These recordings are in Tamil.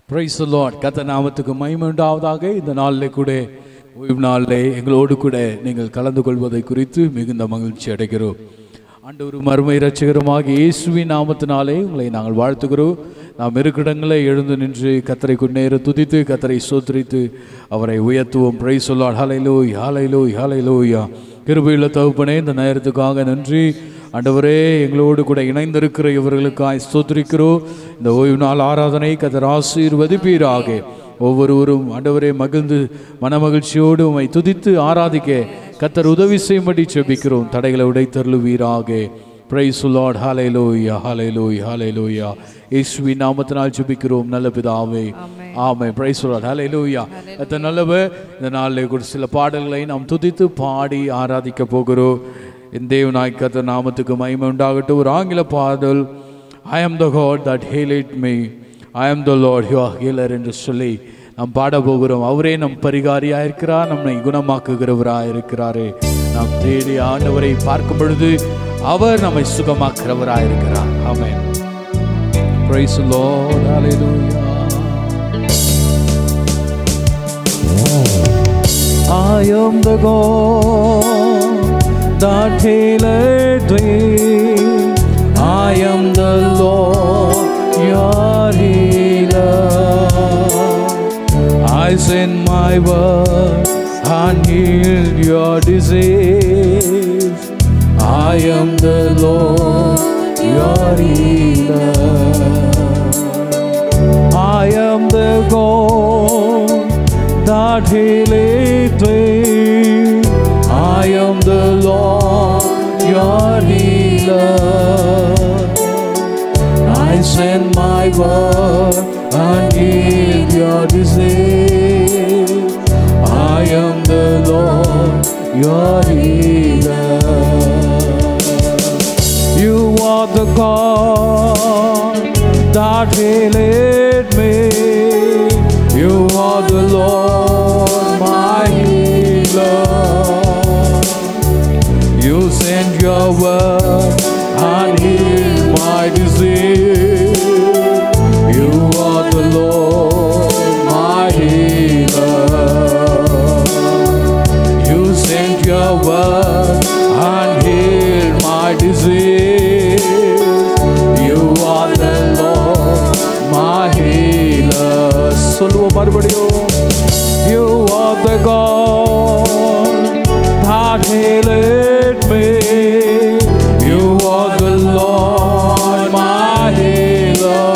பிரைஸ் லார்ட் கத்த நாமத்துக்கு மகிமை உண்டாவதாக இந்த நாளிலே கூட ஓய்வு நாளிலே எங்களோடு கூட நீங்கள் கலந்து கொள்வதை குறித்து மிகுந்த மகிழ்ச்சி அடைகிறோம் ஆண்டவர் மர்ம இரட்சகருமாக இயேசுவின் நாமத்தினாலே உங்களை நாங்கள் வாழ்த்துகிறோம் நாம் இருக்கிடங்களே எழுந்து நின்று கத்தரை குன்னேற துதித்து கத்தரை சோத்திரித்து அவரை உயர்த்துவோம் பிரைஸ் சொல்லாட் ஹலைலோ ஹாலைலோ ஹாலைலோயா கிருபையுள்ள தகுப்பனே இந்த நேரத்துக்காக நன்றி ஆண்டவரே எங்களோடு கூட இணைந்திருக்கிற இவர்களுக்காய் ஸ்தோத்திரிக்கிறோம் இந்த ஓய்வு நாள் ஆராதனை கத்தர் ஆசீர்வதிப்பீராக ஒவ்வொருவரும் ஆண்டவரே மகிழ்ந்து மனமகிழ்ச்சியோடு உம்மை துதித்து ஆராதிக்க கத்தர் உதவி செய்யும்படி செபிக்கிறோம் தடைகளை உடைத்தருளுவீராக பிரைஸ் லார்ட் ஹalleluya ஹalleluya ஹalleluya இயேசுவி நாமத்தினால் ஜெபிக்கிறோம் நல்ல பிதாவே ஆமென் பிரைஸ் லார்ட் ஹalleluya அத்த நல்லவர் இந்த நாளில் கூட சில பாடல்களை நாம் துதித்து பாடி ஆராதிக்க போகிறோம் இந்த தேவனாய் கர்த்தர் நாமத்துக்கு மகிமை உண்டாகட்டும் ஒரு ஆங்கில பாடல் I am the God that healed me I am the Lord you healer என்று சொல்லி நாம் பாட போகிறோம் அவரே நம் பரிகாரியா இருக்கிறார் நம்மை குணமாக்குகிறவராக இருக்கிறாரே நாம் தேடி ஆண்டவரை பார்க்கும் பொழுது அவர் நம்மை சுகமாக்குறவராக இருக்கிறார் ஆமென் Praise the Lord, hallelujah. I am the God that healeth thee. I am the Lord, your healer. I send my word and heal your disease. I am the Lord, your healer. I am the God that healeth thee. I am the Lord, your healer. I send my word and heal your disease. I am the Lord, your healer. You are the God that healed me. You are the Lord, my healer. You send your word and heal my disease. You are the Lord, my healer. You sent your word and healed my disease. You are the Lord, my healer. சொல்லுவோம் மறுபடியும் You are the God that healed me. You are the Lord, my healer.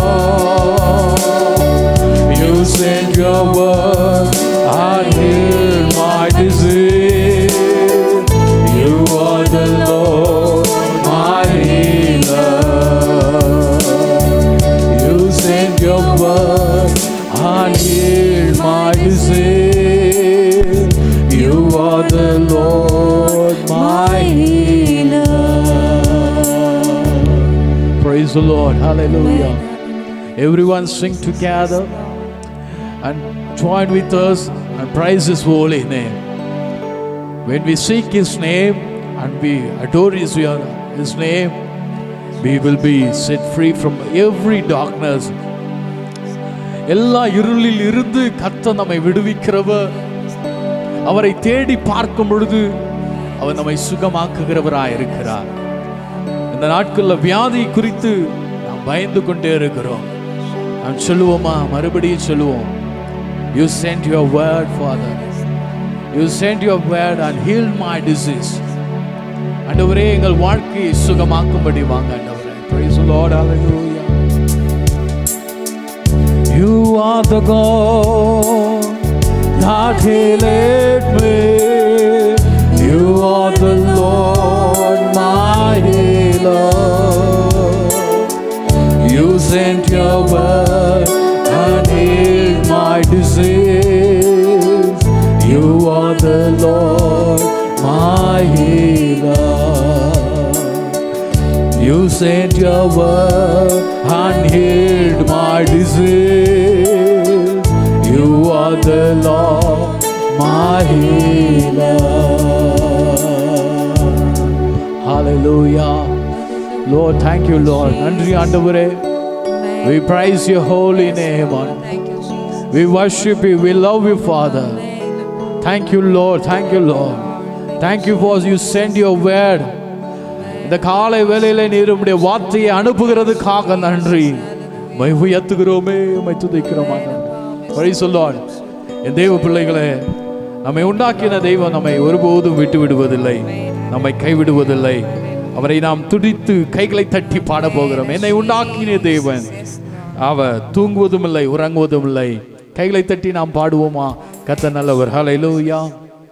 You sent your word and healed my disease. You are the Lord, my healer. You sent your word and healed my disease. You are the Lord, my healer. Praise the Lord. Hallelujah. Everyone sing together and join with us and praise His holy name. When we seek His name and we adore His, His name, we will be set free from every darkness. எல்லா இருளில் இருந்து கத்த நம்மை விடுவிக்கிறவர் அவரை தேடி பார்க்கும் பொழுது அவர் நம்மை சுகமாக்குகிறவராய் இருக்கிறார் இந்த நாட்கள்ல வியாதி குறித்து நாம் பயந்து கொண்டே இருக்கிறோம் நாம் சொல்லுவோமா மறுபடியும் சொல்லுவோம் you sent your word Father you sent your word and heal my disease ஆண்டவரே எங்கள் வாழ்க்கையை சுகமாக்கும்படி வாங்க ஆண்டவரே Praise the Lord, hallelujah. You are the God that healed me. You are the Lord, my healer. You sent your word and healed my disease. You are the Lord, my healer. You sent your word and healed my disease. You are the Lord, my healer. Hallelujah. Lord, thank you, Lord. நன்றி ஆண்டவரே We praise your holy name. Lord. Thank you, We worship you. We love you, Father. Thank you, Lord. Thank you, Lord. Thank you for you send your word. இந்த காலை வேளையில நீர் உம்முடைய வார்த்தையை அனுப்புகிறதுக்காக நன்றி மை உயர்த்துகிறோமே மை துதைக்கிறோம் வழி சொல்லுவான் என் தெய்வ பிள்ளைகளே நம்மை உண்டாக்கின தெய்வம் நம்மை ஒருபோதும் விட்டு விடுவதில்லை நம்மை கைவிடுவதில்லை அவரை நாம் துடித்து கைகளை தட்டி பாட போகிறோம் என்னை உண்டாக்கின தேவன் அவர் தூங்குவதும் இல்லை உறங்குவதும் இல்லை கைகளை தட்டி நாம் பாடுவோமா கத்த நல்லவர் ஹalleluya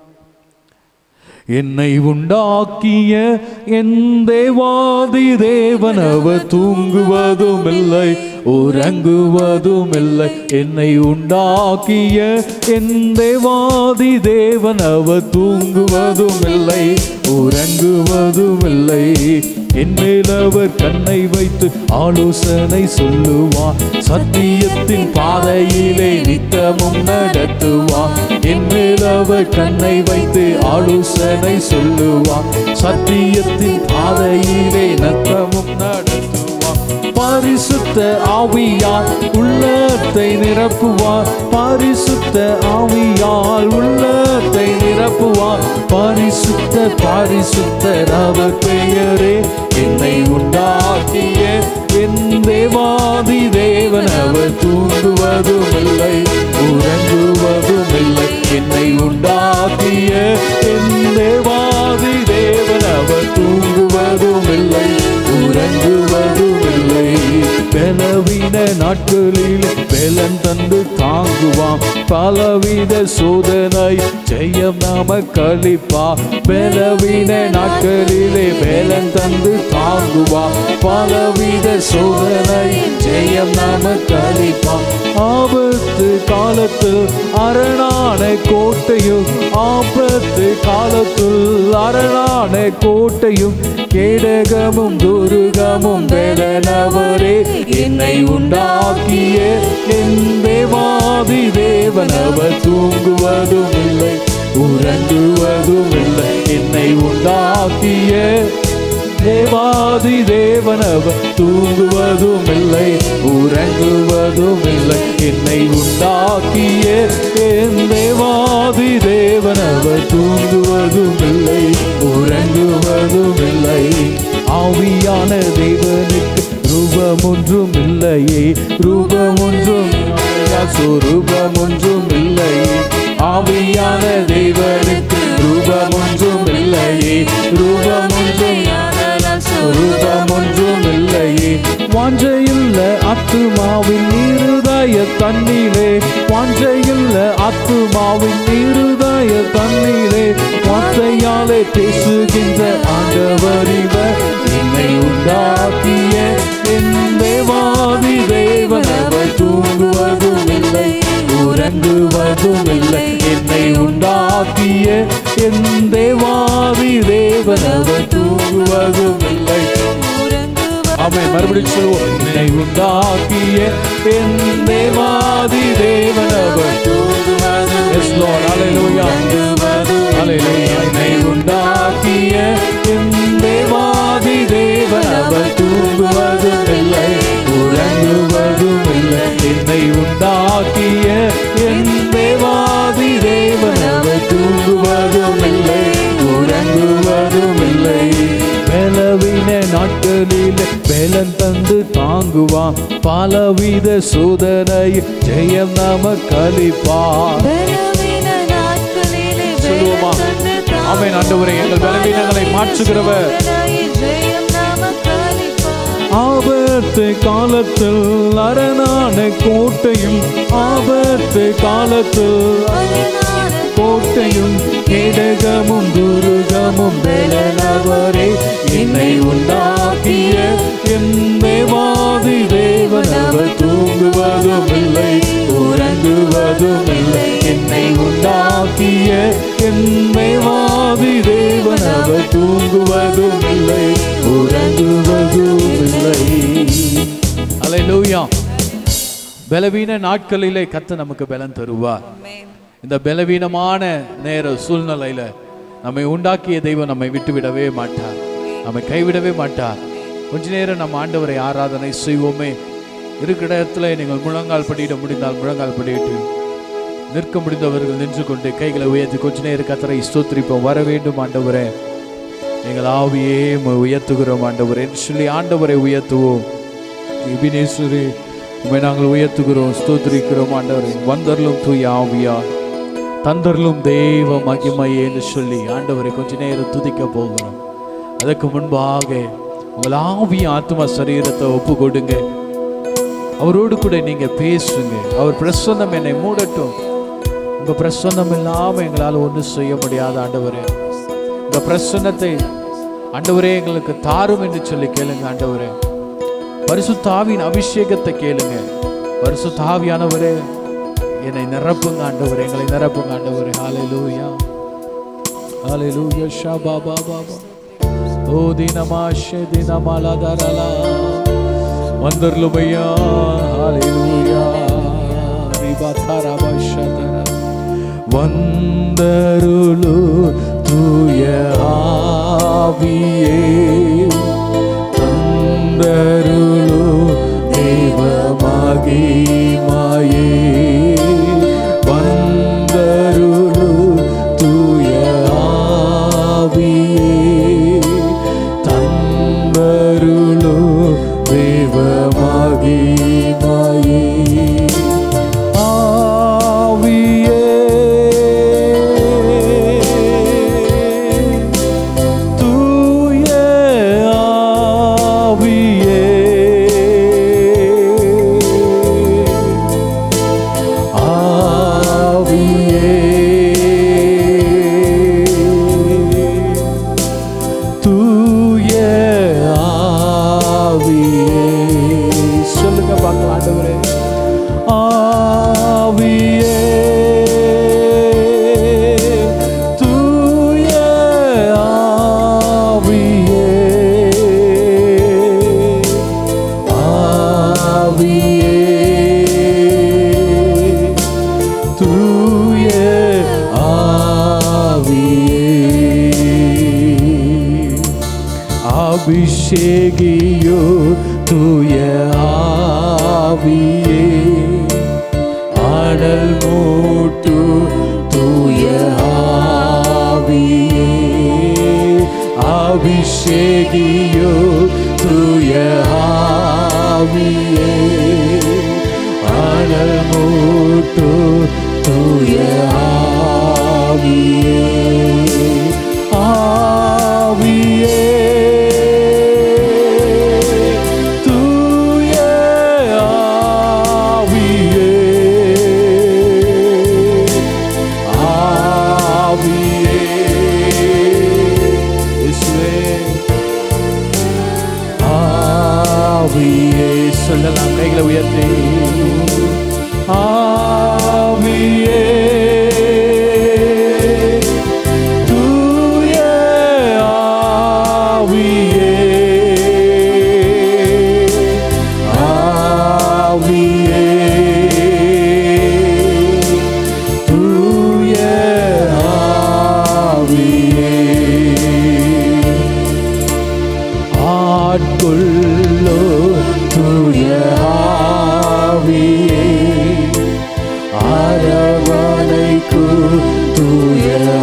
என்னை உண்டாக்கிய என் தேவாதி தேவன் அவர் தூங்குவதும் இல்லை உறங்குவதும் இல்லை என்னை உண்டாக்கிய என் தேவாதி தேவன் அவர் தூங்குவதும் இல்லை உறங்குவதும் இல்லை என் மேல் அவர் கண்ணை வைத்து ஆலோசனை சொல்லுவார் சத்தியத்தின் பாதையிலே நித்தமும் நடத்துவார் என் மேல் அவர் கண்ணை வைத்து ஆலோசனை சொல்லுவார் சத்தியத்தின் பாதையிலே நத்தமும் நடத்துவார் பரிசுத்த ஆவியால் உள்ளத்தை நிரப்புவார் பரிசுத்த ஆவியால் உள்ளத்தை நிரப்புவார் பரிசுத்த பரிசுத்தர் அவர் பெயரே என்னை உண்டாக்கிய என் தேவாதி தேவன் அவர் தூங்குவதும் இல்லை உறங்குவதும் இல்லை என்னை உண்டாக்கிய என் தேவாதி தேவன் அவர் தூங்குவதும் இல்லை உறங்குவதும் இல்லை பலவீன நாட்களில் பலன் தந்து தாங்குவான் பலவித சோதனை ஜெயம் நாம கழிப்பா பலவீன நாட்களிலே பலன் தந்து தாங்குவான் பலவித சோதனை ஜெயம் நாம கழிப்பா ஆபத்து காலத்தில் அரணான கோட்டையும் ஆபத்து காலத்தில் அரணான கோட்டையும் கேடகமும் துருகமும் பெறனவரே என்னை உண்டாக்கிய என் தேவாதி தேவன் அவர் தூங்குவதும் இல்லை உறங்குவதும் இல்லை என்னை உண்டாக்கிய தேவாதி தேவன் அவர் தூங்குவதும் இல்லை உறங்குவதும் இல்லை என்னை உண்டாக்கிய என் தேவாதி தேவன் அவர் தூங்குவதும் இல்லை உறங்குவதும் இல்லை ஆவியான தேவனுக்கு ரூபம் ஒன்றும் இல்லையே ரூபம் ஒன்றும் சொரூபம் ஒன்றும் இல்லையே ஆவியான தேவனுக்கு ரூபம் ஒன்றும் இல்லையே ரூபம் ஒன்றும் ரூபம் ஒன்றும் இல்லையே வாஞ்சையுள்ள அத்துமாவின் இருதய தண்ணீரே வாஞ்சையுள்ள அத்துமாவின் இருதய தண்ணீரே வார்த்தையாலே பேசுகின்ற ஆண்டவர் இவர் என்னை உண்டாக்கிய என் தேவாதி தேவன் அவர் தூங்குவதும் இல்லை உறங்குவதும் இல்லை என்னை உண்டாக்கிய என் தேவாதி தேவன் அவர் தூங்குவதும் இல்லை அவை மறுபடியும் சொல்லுவோம் என்னை உண்டாக்கிய என் தேவாதி தேவன் அவர் எஸ் லார்ட் ஹalleluya ஹalleluya என்னை உண்டாக்கிய என் தேவாதி தேவன் அவர் தூங்குவதும் இல்லை உறங்குவதும் இல்லை என்னை உண்டாக்கிய என் தேவாதி தேவன் அவர் தூங்குவதும் இல்லை உறங்குவதும் இல்லை பலவீன நாட்களில் பலன் தந்து தாங்குவான் பலவித சோதனை ஜெயம் நம கழிப்பான் சொல்லுவோமா ஆமென் ஆண்டவரே எங்கள் பலவீனங்களை மாற்றுகிறவர் ஆபத்து காலத்தில் அரணான கோட்டையும் ஆபத்து காலத்தில் கோட்டையும் கேடகமும் துருகமும் பெலனவரே என்னை உண்டாக்கிய என் தேவாதி தேவன் அவர் தூங்குவதும் இல்லை உறங்குவதும் இல்லை என்னை உண்டாக்கிய என் தேவாதி தேவன் அவர் தூங்குவதும் இல்லை உறங்குவதும் இல்லை அல்லேலூயா பலவீன நாட்களிலே கத்த நமக்கு பலன் தருவார் இந்த பலவீனமான நேர சூழ்நிலையில நம்மை உண்டாக்கிய தெய்வம் நம்மை விட்டு விடவே மாட்டார் நம்மை கைவிடவே மாட்டார் கொஞ்ச நேரம் நம்ம ஆண்டவரை ஆராதனை செய்வோமே இருக்கிற இடத்துல நீங்கள் முழங்கால் படியிட முடிந்தால் முழங்கால் படியிட்டு நிற்க முடிந்தவர்கள் நின்று கொண்டு கைகளை உயர்த்தி கொஞ்ச நேரம் கத்தரை ஸ்தோத்திரிப்போம் வர வேண்டும் ஆண்டவரே எங்கள் ஆவியே உம்மை உயர்த்துகிறோம் ஆண்டவரே என்று சொல்லி ஆண்டவரை உயர்த்துவோம் எபினேஸ்வரே உண்மை நாங்கள் உயர்த்துகிறோம் ஸ்தோத்திரிக்கிறோம் ஆண்டவரே வந்தர்லும் தூய ஆவியா தந்தர்லும் தெய்வ மகிமையே என்று சொல்லி ஆண்டவரை கொஞ்ச நேரம் துதிக்க போகிறோம் அதற்கு முன்பாக உங்கள் ஆவி ஆத்மா சரீரத்தை ஒப்பு கொடுங்க அவரோடு கூட நீங்க பேசுங்க அவர் பிரசன்னம் என்னை மூடட்டும் உங்க பிரசன்னம் இல்லாம எங்களால் ஒன்றும் செய்ய முடியாத ஆண்டவரே உங்க பிரசன்னத்தை ஆண்டவரே எங்களுக்கு தாரும் என்று சொல்லி கேளுங்க ஆண்டவரே பரிசுத்தாவின் அபிஷேகத்தை கேளுங்க பரிசுத்தாவியானவரே என்னை நிரப்புங்க ஆண்டவரே எங்களை நிரப்புங்க ஆண்டவரே ஹalleluya ஹalleluya ஷபா பா பா பா ஓ தினமாஷே தினமாலதரலா வந்தர்லுமையா ஹalleluya ரிபாதரபஷதர வந்தருளு தூய ஆவியே தந்தருளு தேவ மகிமாயே வந்தருளு தூய ஆவியே தந்தருளு தேவ மகிமாயே ஆவியே தூய ஆவியே ஆவியே தூய ஆவியே சொல்லுங்க பார்க்கலாம் ஆண்டவரே ஆவியே தூய ஆவியே ஆவியே தூய ஆவியே அபிஷேகியோ தூய ஆவியே ஆடல் மூட்டு தூய ஆவியே அபிஷேகியோ தூய ஆவியே ஆடல் மூட்டு தூய ஆவியே ஆவியே தூய ஆவியே ஆவியே இயேசுவே ஆவியே சொல்லலாம் கைகளை உயர்த்தி ஆவியே தூய ஆவியே ஆவியே தூய ஆவியே ஆட்கொள்ளோ தூய ஆவியே அரவணைக்கு தூய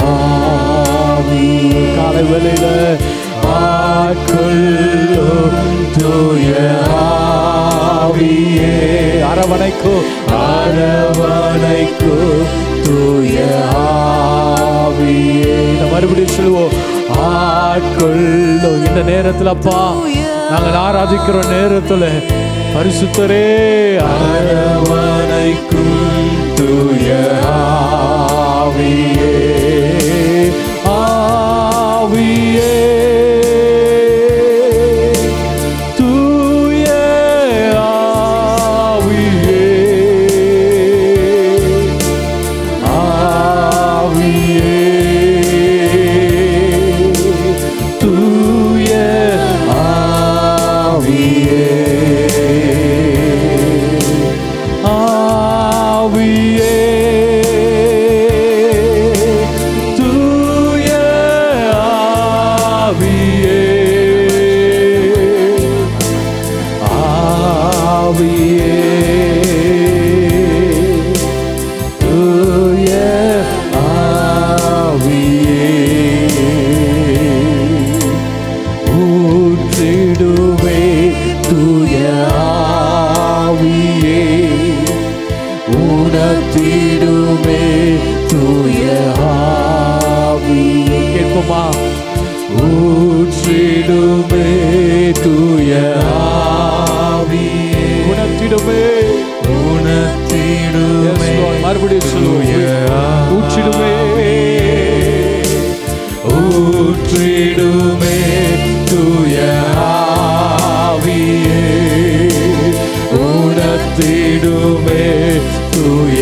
ஆவியே காலை வேளையில ஆட்கொள்ளோ தூய ஆவியே அரவணைக்கு அரவணைக்கு தூய ஆவியே இந்த மறுபடியும் சொல்லுவோம் ஆட்கொள்ளோ இந்த நேரத்துல அப்பா நாங்கள் ஆராதிக்கிற நேரத்துல பரிசுத்தரே அரவணைக்கும் தூய ஆவியே ஆவியே தூய ஆவியே ஆவியே தூய ஆவியே ஆவியே தூய ஆவியே ஆவியே ஊற்றிடுவே தூய ஆவியே உணர்த்திடுமே தூய ஆவியே கேட்போமா ஊற்றிடுமே தூய ஆவியே உணர்த்திடுமே உணர்த்திடுமே மறுபடியும் சொல்லுவோம் ஊற்றிடுமே ஊற்றிடுமே தூய ஆவியே உணர்த்திடுமே தூய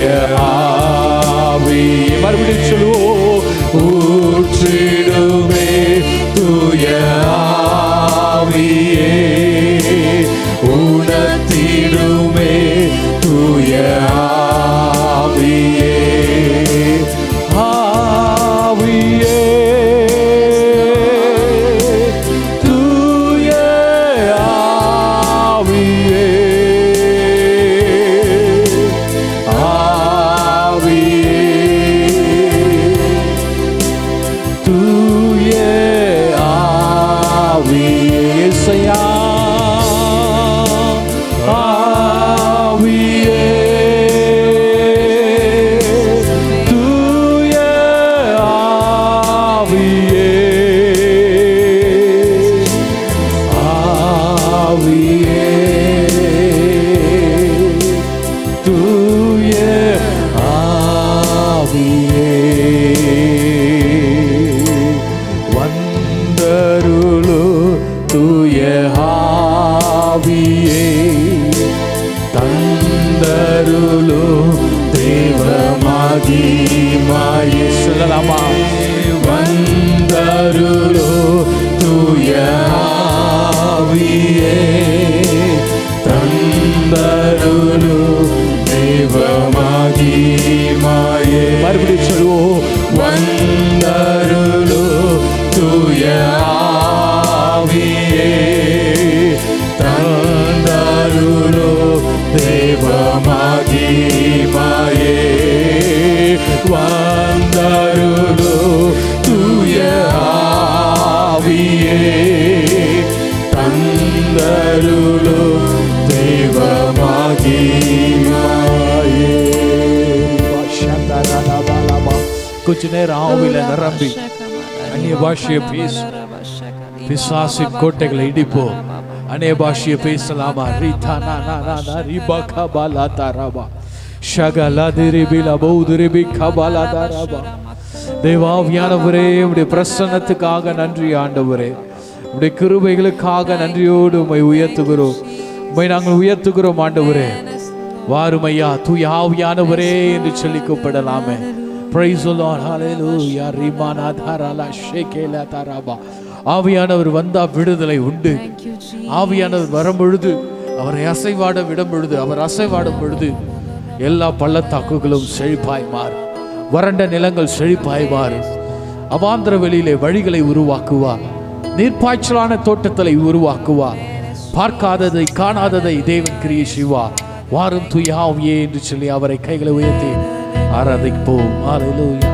ஆவியே மறுபடியும் சொல்லுவோம் ஊற்றிடுமே தூய ஆவியே உணர்த்திடுமே தூய ஆவியே ஆவியே தூய ஆவியே ஆவியே தூய ஆவியே இசையா ஆவியே தூய ஆவியே ஆவியே தூய ஆவியே வந்தருளு தூய ஆவியே தந்தருளு தேவமாகி மாயே சொல்லலாமா வந்தருளு தூய ஆவியே தந்தருளு தேவமாகி மாயே மறுபடியும் சொல்லுவோம் வந்தருளு தூய ஆவியே தந்தருளு தேவமாகி மாயே வந்தருளு தூய ஆவியே தந்தருளு தேவமாகி மாயே कुछ நேரம் ஆவில நிரம்பி அந்நிய பாஷையை பேசு பிசாசின் கோட்டைகளை இடிப்போம் அந்நிய பாஷையை பேசலாமா ரீதா நா நா நா நா ரிபா கபாலா தாராபா ஷகலா திரிபிலா பௌதிரிபி கபாலா தாராபா தேவாவியானவரே உடைய பிரசன்னத்துக்காக நன்றி ஆண்டவரே உடைய கிருபைகளுக்காக நன்றியோடு உம்மை உயர்த்துகிறோம் உம்மை நாங்கள் உயர்த்துகிறோம் ஆண்டவரே வாரும் ஐயா தூய ஆவியானவரே என்று சொல்லி கூப்பிடலாமே Praise the Lord. Hallelujah. ரிமானா தாராலா ஷேகேலா தாராபா. ஆவியானவர் வந்தா விடுதலை உண்டு ஆவியானவர் வரும் பொழுது அவரை அசைவாட விடும் பொழுது அவர் அசைவாடும் பொழுது எல்லா பள்ளத்தாக்குகளும் செழிப்பாய் மாறும் வறண்ட நிலங்கள் செழிப்பாய் மாறும் அவாந்திர வெளியிலே வழிகளை உருவாக்குவார் நீர்ப்பாய்ச்சலான தோட்டத்தை உருவாக்குவார் பார்க்காததை காணாததை தேவன் கிரியை செய்வார் வாரும் துயாவியே என்று சொல்லி அவரை கைகளை உயர்த்தி ஆராதிப்போம் ஹalleluya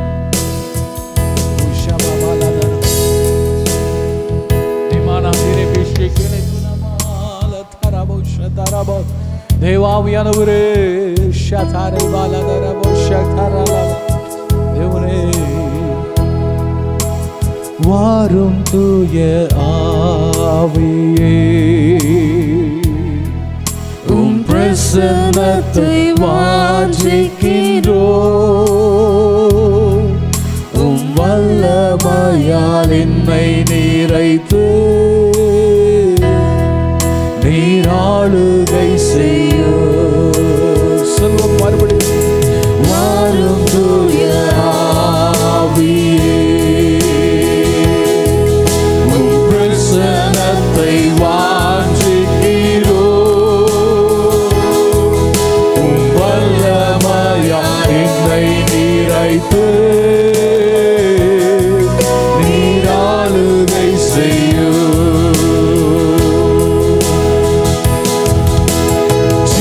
தேவாவியானவரே ஷதாரை பாலதரபோ ஷதரலப தேவனே வாரும் தூய ஆவியே உம் பிரசன்னத்தை வாஞ்சிக்கின்றோ உம் வல்லமையால் என்னை நிறைத்து நீராளுகை செய்ய சொல்வோம் மறுபடியும் வாரும் தூய ஆவியே உம் பிரசன்னத்தை வாஞ்சிக்கிறோ உம் வல்லமையா என்னை நீரைத்து நீராளுகை செய்யும்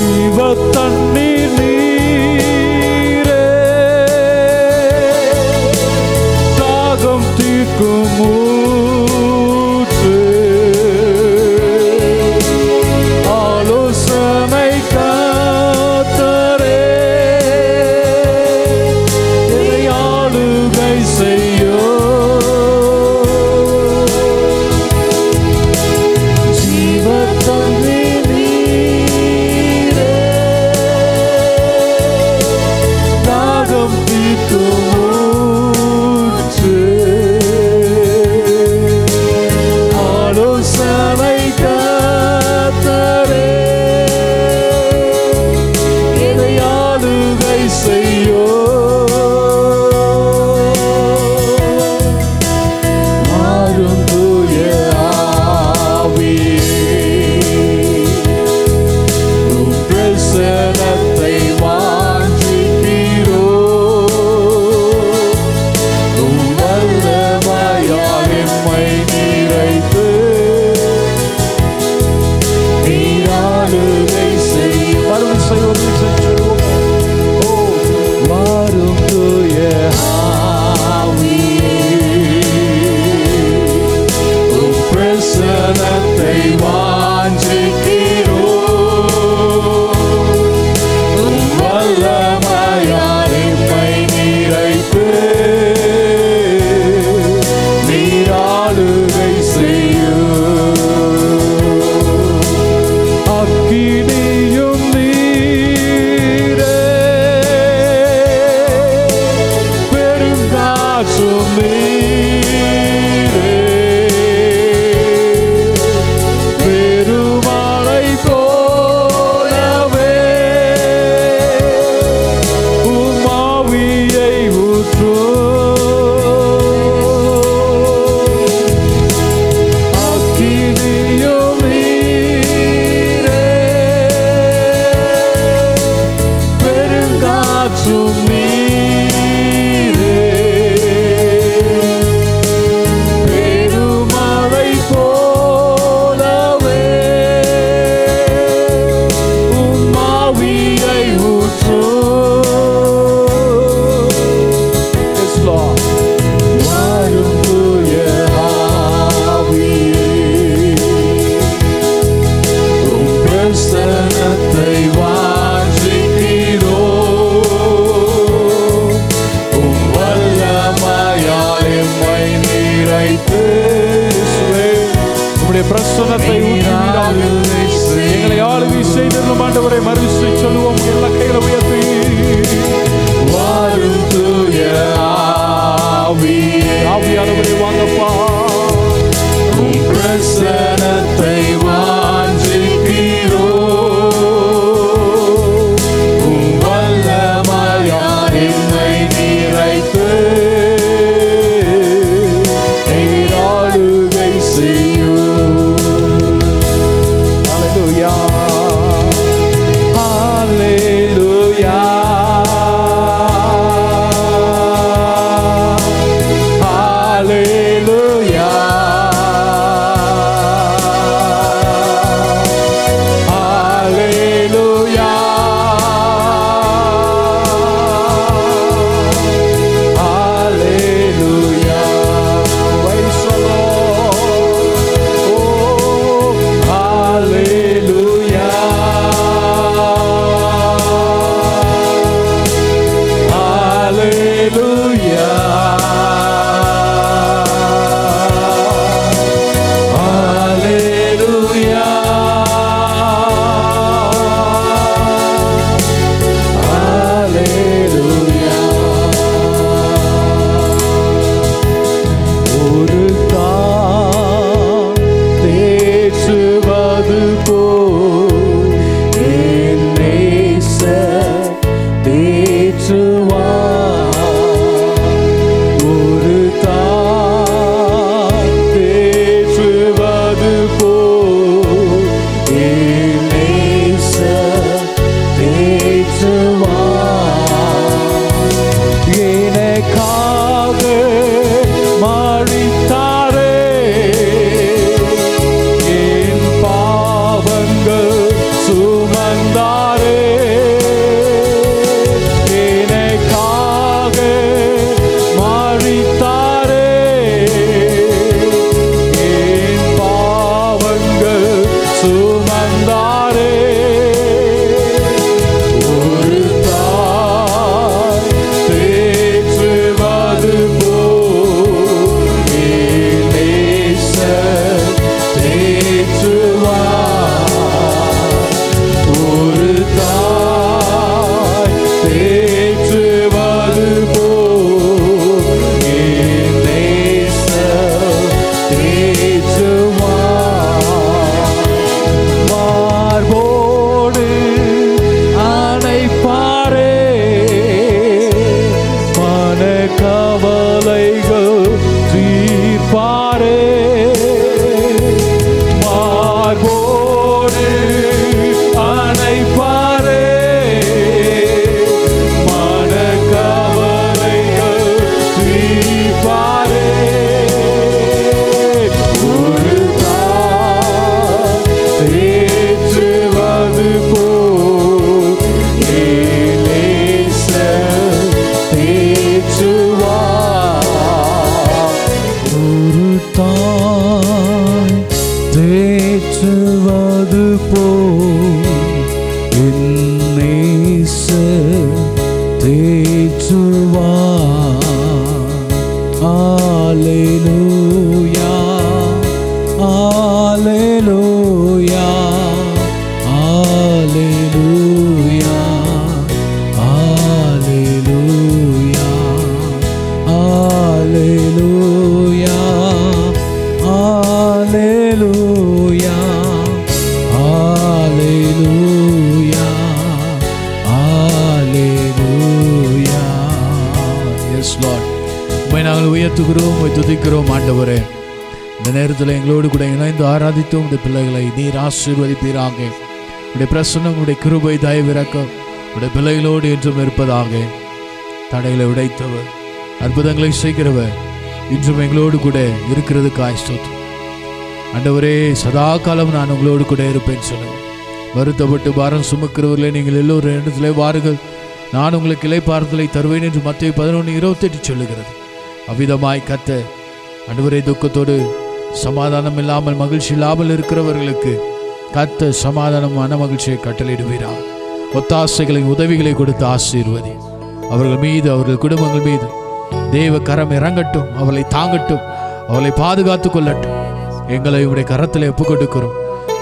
ஆளுகை செய். எங்களை ஆளுகை செய்திருந்த ஆண்டவரை மறுவிசை சொல்லுவோம் எல்லா கைகளை உயர்த்தி வாரும் தூய ஆவியே ஆவியானவரே வாங்கப்பா உம் பிரசனத்தை வாஞ்சிக்கிறோ உம் வல்லமையால் என்னை நிறைத்து நீர் ஆளுகை செய்யும் Hallelujah. Hallelujah. Hallelujah. Hallelujah. Praise the Lord. Oh, hallelujah. Hallelujah. Hallelujah. ஒரு தான் தேற்றுவது போல் என் நேசர் தேற்றுவார். ஒரு தான் தேற்றுவது போல் என் நேசர் தேற்றுவார். எனக்காக மறித்தாரே என் பாவங்கள் சுமந்தாரே எனக்காக மறித்தாரே என் பாவங்கள் சுமந்தாரே ஒரு தாய் தேற்றுவது போல் என் நேசர் தேற்றுவார். ஒரு தாய் தேற்றுவது போல் என் நேசர் தேற்றுவார். மார்போடு அணைப்பாரே மன கவலைகள் தீர்ப்பாரே மார்போடு அணைப்பாரே மன கவலைகள் தீர்ப்பாரே ஒரு தாய் தேற்றுவது போல் என் நேசர் தேற்றுவார். ஒரு தாய் தேற்றுவது போல் என் நேசர் தேற்றுவார். Alleluia, Alleluia, Alleluia, Alleluia, Alleluia, Alleluia, Alleluia, Alleluia. Yes, Lord. உம்மை நாங்கள் உயர்த்துகிறோம் உம்மை துதிக்கிறோம் ஆண்டவரே இந்த நேரத்தில் எங்களோடு கூட இணைந்து ஆராதித்தோம் இந்த பிள்ளைகளை நீர் ஆசீர்வதிப்பீராக உடைய பிரசன்னம் உடைய கிருபை தயவிறக்கம் உடைய பிள்ளைகளோடு என்றும் இருப்பதாக தடைகளை உடைத்தவர் அற்புதங்களை செய்கிறவர் இன்றும் எங்களோடு கூட இருக்கிறதுக்காய் ஸ்தோத்திரம் ஆண்டவரே சதா காலம் நான் உங்களோடு கூட இருப்பேன் சொல்லுங்க வருத்தப்பட்டு பாரம் சுமக்கிறவர்களே நீங்கள் எல்லோரும் இடத்திலே வாருங்கள் நான் உங்களுக்கு இலைப்பாறுதலை தருவேன் என்று மத்திய பதினொன்று இருபத்தெட்டு சொல்லுகிறது அவ்விதமாய் கத்த ஆண்டவரே துக்கத்தோடு சமாதானம் இல்லாமல் மகிழ்ச்சி இல்லாமல் இருக்கிறவர்களுக்கு கத்த சமாதானம் மன மகிழ்ச்சியை கட்டளையிடுவீரார் ஒத்தாசைகளை உதவிகளை கொடுத்து ஆசீர்வதி அவர்கள் மீது அவர்கள் குடும்பங்கள் மீது தேவ கரம் இறங்கட்டும் அவளை தாங்கட்டும் அவளை பாதுகாத்து கொள்ளட்டும் எங்களை உடைய கரத்தில் ஒப்பு கொடுக்கிறோம்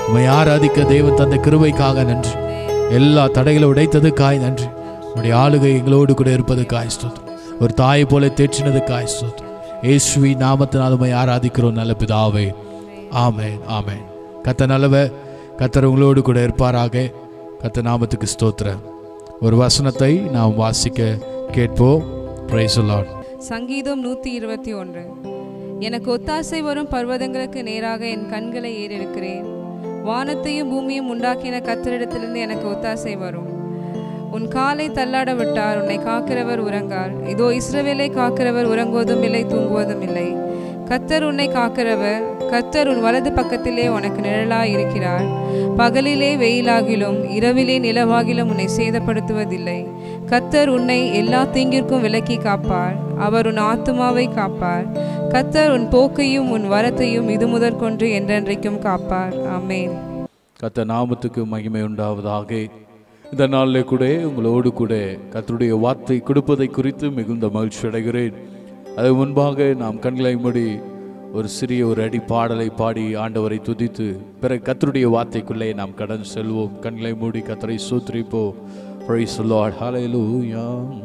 உம்மை ஆராதிக்க தேவன் தந்த கிருபைக்காக நன்றி எல்லா தடைகளை உடைத்ததுக்காய் நன்றி உடைய ஆளுகை எங்களோடு கூட இருப்பதுக்காய் ஸ்தோத்திரம் ஒரு தாயை போல தேற்றினதுக்காய் ஸ்தோத்திரம் இயேசுவி நாமத்தினால் உம்மை ஆராதிக்கிறோம் நல்ல பிதாவே ஆமென் ஆமென் கத்த நல்லவ கத்தர் உங்களோடு கூட இருப்பாராக கத்த நாமத்துக்கு ஸ்தோத்திரம் ஒரு வசனத்தை நாம் வாசிக்க கேட்போம் பிரைஸ் லார்ட் சங்கீதம் நூற்றி இருபத்தி ஒன்று எனக்கு ஒத்தாசை வரும் பர்வதங்களுக்கு நேராக என் கண்களை ஏறெடுக்கிறேன் வானத்தையும் பூமியும் உண்டாக்கின கத்தரிடத்திலிருந்து எனக்கு ஒத்தாசை வரும் உன் காலை தள்ளாட விட்டார் உன்னை காக்கிறவர் உறங்கார் இதோ இஸ்ரவேலை காக்கிறவர் உறங்குவதும் இல்லை தூங்குவதும் இல்லை கத்தர் உன்னை காக்கிறவர் கத்தர் உன் வலது பக்கத்திலே உனக்கு நிழலாய் இருக்கிறார் பகலிலே வெயிலாகிலும் இரவிலே நிலவாகிலும் உன்னை சேதப்படுத்துவதில்லை கத்தர் உன்னை எல்லா தீங்கிற்கும் விலக்கி காப்பார் அவர் உன் ஆத்துமாவை காப்பார் கத்தர் உன் போக்கையும் உன் வரத்தையும் இது முதற்கொண்டு என்றென்றைக்கும் காப்பார் ஆமென் கத்த நாமத்துக்கு மகிமை உண்டாவதாக இந்த நாளில் கூட உங்களோடு கூட கத்தருடைய வார்த்தை கொடுப்பதை குறித்து மிகுந்த மகிழ்ச்சி அடைகிறேன் அது முன்பாக நாம் கண்களை மூடி ஒரு சிறிய ஒரு அடி பாடலை பாடி ஆண்டவரை துதித்து பிறகு கத்தருடைய வார்த்தைக்குள்ளே நாம் கடன் செல்வோம் கண்களை மூடி கத்தரை சூத்திரிப்போ Praise the Lord. Hallelujah.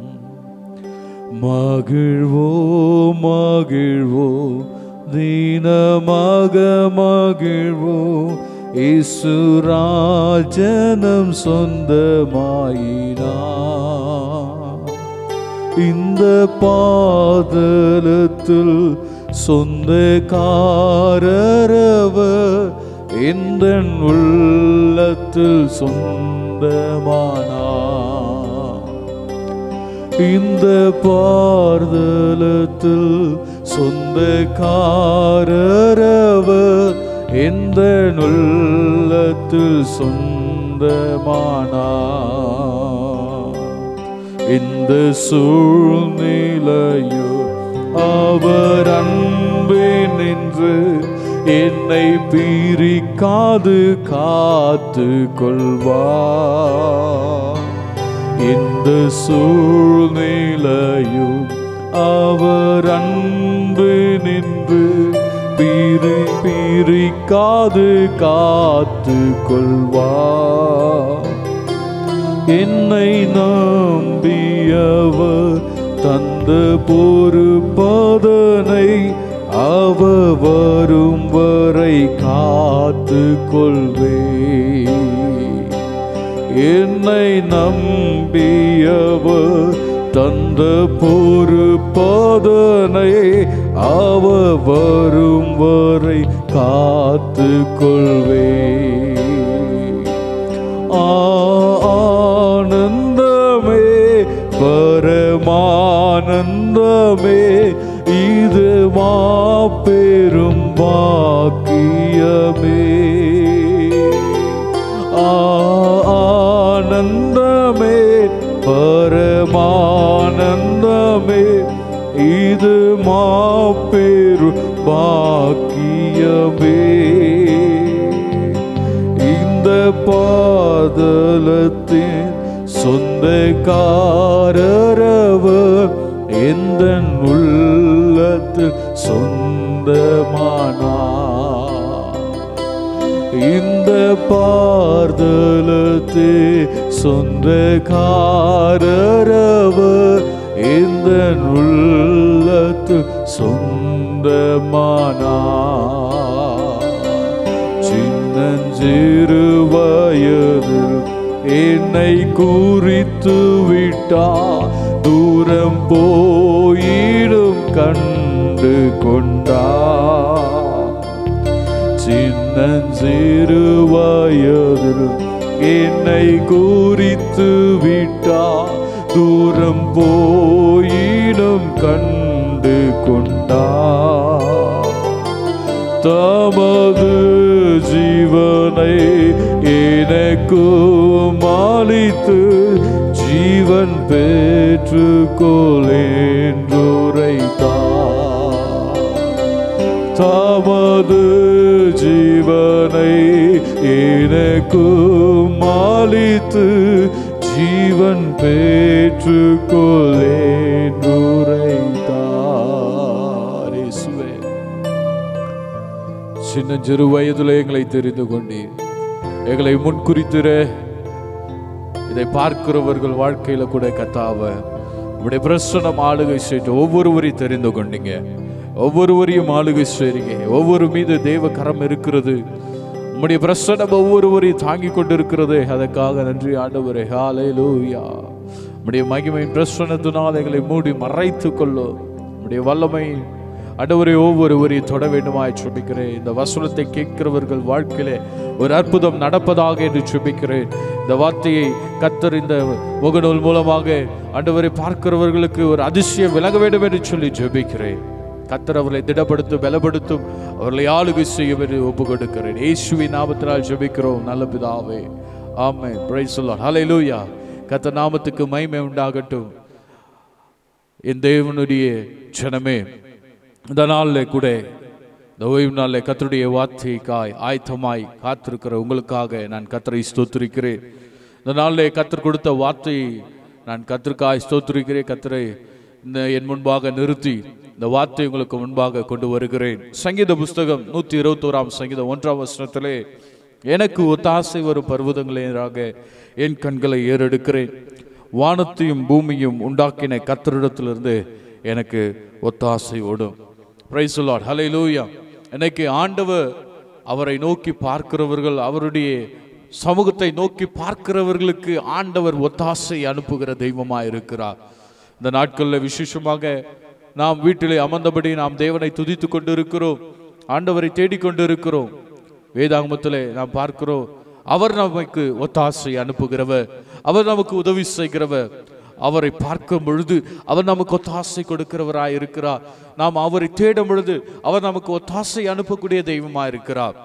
மகிழ்வோ மகிழ்வோ தீனமாக மகிழ்வோ இசுராஜனம் சொந்தமாயினா இந்த பாதலத்தில் சொந்தக்காரரவர் எந்த உள்ளத்தில் சொந்தமானா இந்த பார்தலத்தில் சொந்தக்காரரவர் எந்த உள்ளத்தில் சொந்தமானா இந்த சூழ்நிலையோ அவர் அன்பே நின்று என்னை பிரிக்காது காத்து கொள்வார் இந்த சூழ்நிலையும் அவர் அன்பு நின்று பிரி பிரிக்காது காத்து கொள்வார் என்னை நம்பியவர் தந்த பொறுப்பதனை அவ வரும் வரை காத்து கொள்வே என்னை நம்பியவர் தந்த பொறுப்பதனை அவ வரும் வரை காத்து கொள்வே ஆனந்தமே பரமானந்தமே இது மாபெரும் பாக்கியமே ஆனந்தமே பரமானந்தமே இது மாபெரு பாக்கியமே இந்த பாதலத்தின் சொந்தக்காரரவர் எந்த உள்ளத்து சொந்தமானார் இந்த பார்தலத்தே சொந்தக்காரரவர் இந்த உள்ளத்து சொந்தமானார் சின்னஞ்சிறு வயதில் என்னை குறித்து விட்டா தூரம் போயிடும் கண்டு கொண்டா சின்னஞ்சிறு வயதில் என்னை குறித்து விட்டா தூரம் போயிடும் கண்டு கொண்டா தமது ஜீவனை எனக்கு மாலித்து ஜீவன் பெற்றுக்கொள்ளேன்றுரைத்தார் தமது ஜீவனை எனக்கு மாலித்து ஜீவன் பெற்றுக்கொள்ளேன்றுரைத்தார் இயேசுவே சின்னஞ்சிறு வயதில் எங்களை தெரிந்து கொண்டீர் எங்களை முன்குறித்திரு இதை பார்க்கிறவர்கள் வாழ்க்கையில கூட கத்தாவ உடைய பிரசனம் ஆளுகை செய்து ஒவ்வொருவரையும் தெரிந்து கொண்டீங்க ஒவ்வொருவரையும் ஆளுகை செய்றீங்க ஒவ்வொரு மீது தேவ கரம் இருக்கிறது உம்முடைய பிரசனம் ஒவ்வொருவரையும் தாங்கி கொண்டிருக்கிறது அதற்காக நன்றி ஆண்டவரே ஹாலே லூயா உம்முடைய மகிமையின் பிரசனத்தினால் எங்களை மூடி மறைத்து கொள்ளும் உம்முடைய வல்லமை ஆண்டவரே ஒவ்வொருவரையும் தொட வேண்டுமாய் சுபிக்கிறேன் இந்த வசனத்தை கேட்கிறவர்கள் வாழ்க்கையிலே ஒரு அற்புதம் நடப்பதாக என்று சுபிக்கிறேன் இந்த வார்த்தையை கத்தர் இந்த முகநூல் மூலமாக ஆண்டவரை பார்க்கிறவர்களுக்கு ஒரு அதிசயம் விலக வேண்டும் என்று சொல்லி ஜெபிக்கிறேன் கத்தர் அவர்களை திடப்படுத்தும் பலப்படுத்தும் அவர்களை ஆளுகை செய்யும் என்று ஒப்பு கொடுக்கிறேன் இயேசுவின் நாமத்தினால் ஜெபிக்கிறோம் நல்ல பிதாவே ஆமே பிரைஸ் ஹalleluya கத்தர் நாமத்துக்கு மகிமை உண்டாகட்டும் என் தேவனுடைய ஜனமே இந்த நாளில் கூட இந்த ஓய்வு நாளில் கத்தருடைய வார்த்தைக்காய் ஆயத்தமாய் காத்திருக்கிற உங்களுக்காக நான் கத்தரை ஸ்தோத்திரிக்கிறேன் இந்த நாளில் கத்தர் கொடுத்த வார்த்தையை நான் கத்திற்காய் ஸ்தோத்திரிக்கிறேன் கத்தரை இந்த என் முன்பாக நிறுத்தி இந்த வார்த்தை உங்களுக்கு முன்பாக கொண்டு வருகிறேன் சங்கீத புஸ்தகம் நூற்றி இருபத்தோராம் சங்கீதம் ஒன்றாம் வசனத்திலே எனக்கு ஒத்தாசை வரும் பர்வதங்களேராக என் கண்களை ஏறெடுக்கிறேன் வானத்தையும் பூமியும் உண்டாக்கின கத்தரிடத்திலிருந்து எனக்கு ஒத்தாசை ஓடும் பிரைஸ் லார்ட் ஹலே லூயா இன்னைக்கு ஆண்டவர் அவரை நோக்கி பார்க்கிறவர்கள் அவருடைய சமூகத்தை நோக்கி பார்க்கிறவர்களுக்கு ஆண்டவர் ஒத்தாசை அனுப்புகிற தெய்வமாக இருக்கிறார் இந்த நாட்களில் விசேஷமாக நாம் வீட்டிலே அமர்ந்தபடி நாம் தேவனை துதித்து கொண்டு இருக்கிறோம் ஆண்டவரை தேடிக்கொண்டு இருக்கிறோம் வேதாங்கமத்திலே நாம் பார்க்கிறோம் அவர் நமக்கு ஒத்தாசை அனுப்புகிறவர் அவர் நமக்கு உதவி செய்கிறவர் அவரை பார்க்கும் பொழுது அவர் நமக்கு ஒத்தாசை கொடுக்கிறவராய் இருக்கிறார் நாம் அவரை தேடும் பொழுது அவர் நமக்கு ஒத்தாசை அனுப்பக்கூடிய தெய்வமாய் இருக்கிறார்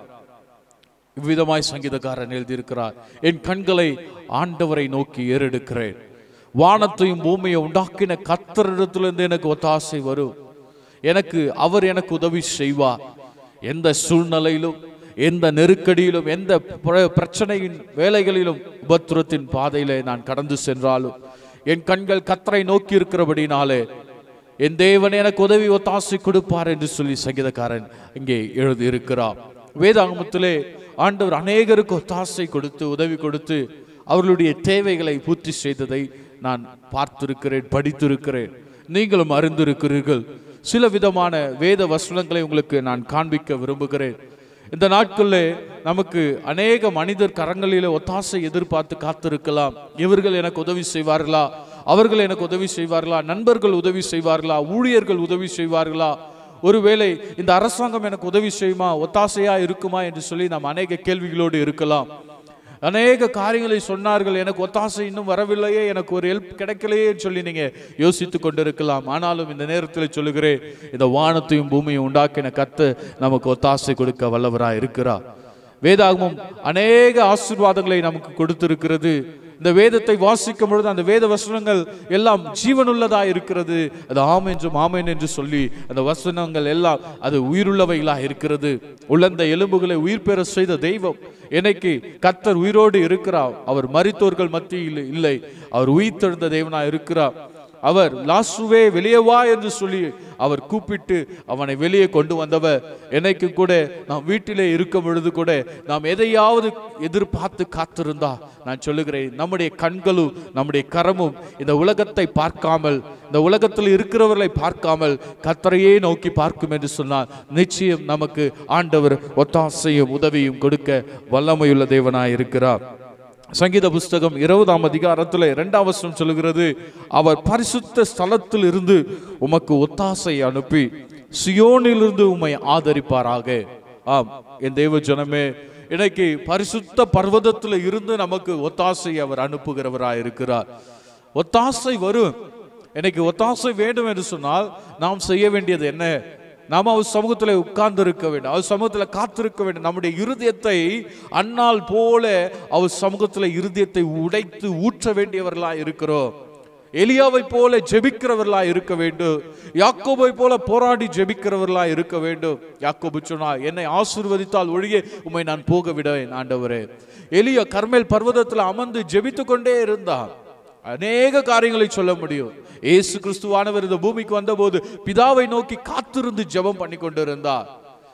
இவ்விதமாய் சங்கீதக்காரன் எழுதியிருக்கிறார் என் கண்களை ஆண்டவரை நோக்கி ஏறெடுக்கிறேன் வானத்தையும் பூமியை உண்டாக்கின கத்தரிடத்திலிருந்து எனக்கு ஒத்தாசை வரும் எனக்கு அவர் எனக்கு உதவி செய்வார் எந்த சூழ்நிலையிலும் எந்த நெருக்கடியிலும் எந்த பிர- பிரச்சனையின் வேலைகளிலும் உபத்திரத்தின் பாதையிலே நான் கடந்து சென்றாலும் என் கண்கள் கத்தரை நோக்கி இருக்கிறபடினாலே என் தேவன் எனக்கு உதவி ஒத்தாசை கொடுப்பார் என்று சொல்லி சங்கீதக்காரன் இங்கே எழுதி இருக்கிறார் வேதாகமத்திலே ஆண்டவர் அநேகருக்கு ஒத்தாசை கொடுத்து உதவி கொடுத்து அவர்களுடைய தேவைகளை பூர்த்தி செய்ததை நான் பார்த்திருக்கிறேன் படித்திருக்கிறேன் நீங்களும் அறிந்திருக்கிறீர்கள் சில விதமான வேத வசனங்களை உங்களுக்கு நான் காண்பிக்க விரும்புகிறேன் இந்த நாட்களில் நமக்கு அநேக மனிதர் கரங்களிலே ஒத்தாசை எதிர்பார்த்து காத்திருக்கலாம் இவர்கள் எனக்கு உதவி செய்வார்களா அவர்கள் எனக்கு உதவி செய்வார்களா நண்பர்கள் உதவி செய்வார்களா ஊழியர்கள் உதவி செய்வார்களா ஒருவேளை இந்த அரசாங்கம் எனக்கு உதவி செய்யுமா ஒத்தாசையா இருக்குமா என்று சொல்லி நாம் அநேக கேள்விகளோடு இருக்கலாம் அநேக காரியங்களை சொன்னார்கள் எனக்கு ஒத்தாசை இன்னும் வரவில்லையே எனக்கு ஒரு ஹெல்ப் கிடைக்கலையே சொல்லி நீங்க யோசித்து கொண்டிருக்கலாம் ஆனாலும் இந்த நேரத்தில் சொல்லுகிறேன் இந்த வானத்தையும் பூமியும் உண்டாக்கின கத்து நமக்கு ஒத்தாசை கொடுக்க வல்லவராய் இருக்கிறார் வேதாகமம் அநேக ஆசீர்வாதங்களை நமக்கு கொடுத்திருக்கிறது இந்த வேதத்தை வாசிக்கும் பொழுது அந்த வேத வசனங்கள் எல்லாம் ஜீவனுள்ளதா இருக்கிறது அது ஆம் என்றும் ஆமேன் என்று சொல்லி அந்த வசனங்கள் எல்லாம் அது உயிருள்ளவைகளா இருக்கிறது உள்ளந்த எலும்புகளை உயிர் பெற செய்த தெய்வம் என்னைக்கு கத்தர் உயிரோடு இருக்கிறார் அவர் மரித்தோர்கள் மத்தியில் இல்லை அவர் உயிர் தெழுந்த தேவனா இருக்கிறார் அவர் லாசுவே வெளியே வா என்று சொல்லி அவர் கூப்பிட்டு அவனை வெளியே கொண்டு வந்தவர் என்னைக்கு கூட நாம் வீட்டிலே இருக்கும் பொழுது கூட நாம் எதையாவது எதிர்பார்த்து காத்திருந்தா நான் சொல்லுகிறேன் நம்முடைய கண்களும் நம்முடைய கரமும் இந்த உலகத்தை பார்க்காமல் இந்த உலகத்தில் இருக்கிறவர்களை பார்க்காமல் கத்தரையே நோக்கி பார்க்கும் என்று சொன்னால் நிச்சயம் நமக்கு ஆண்டவர் ஒத்தாசையும் உதவியும் கொடுக்க வல்லமையுள்ள தேவனாய் இருக்கிறார் சங்கீத புஸ்தகம் இருபதாம் அதிகாரத்தில் இரண்டாம் வசனம் சொல்லுகிறது அவர் பரிசுத்த ஸ்தலத்தில் இருந்து உமக்கு ஒத்தாசை அனுப்பி சியோனிலிருந்து உம்மை ஆதரிப்பாராக ஆம் என் தேவ ஜனமே இன்னைக்கு பரிசுத்த பர்வதத்தில் இருந்து நமக்கு ஒத்தாசை அவர் அனுப்புகிறவராய் இருக்கிறார் ஒத்தாசை வரும் எனக்கு ஒத்தாசை வேண்டும் என்று சொன்னால் நாம் செய்ய வேண்டியது என்ன நாம் அவர் சமூகத்தில் உட்கார்ந்து இருக்க வேண்டும் அவர் சமூகத்தில் காத்திருக்க வேண்டும் நம்முடைய இருதயத்தை அன்னால் போல அவர் சமூகத்தில் இருதயத்தை உடைத்து ஊற்ற வேண்டியவர்களா இருக்கிறோம் எலியாவை போல ஜெபிக்கிறவர்களா இருக்க வேண்டும் யாக்கோபை போல போராடி ஜெபிக்கிறவர்களா இருக்க வேண்டும் யாக்கோபு சொன்னா என்னை ஆசீர்வதித்தால் ஒழிய உம்மை நான் போக விடவேன் ஆண்டவரே எலியா கர்மேல் பர்வதத்தில் அமர்ந்து ஜெபித்து கொண்டே இருந்தான் அநேக காரியங்களை சொல்ல முடியும் இயேசு கிறிஸ்துவானவர் இந்த பூமிக்கு வந்தபோது பிதாவை நோக்கி காத்திருந்து ஜெபம் பண்ணி கொண்டிருந்தார்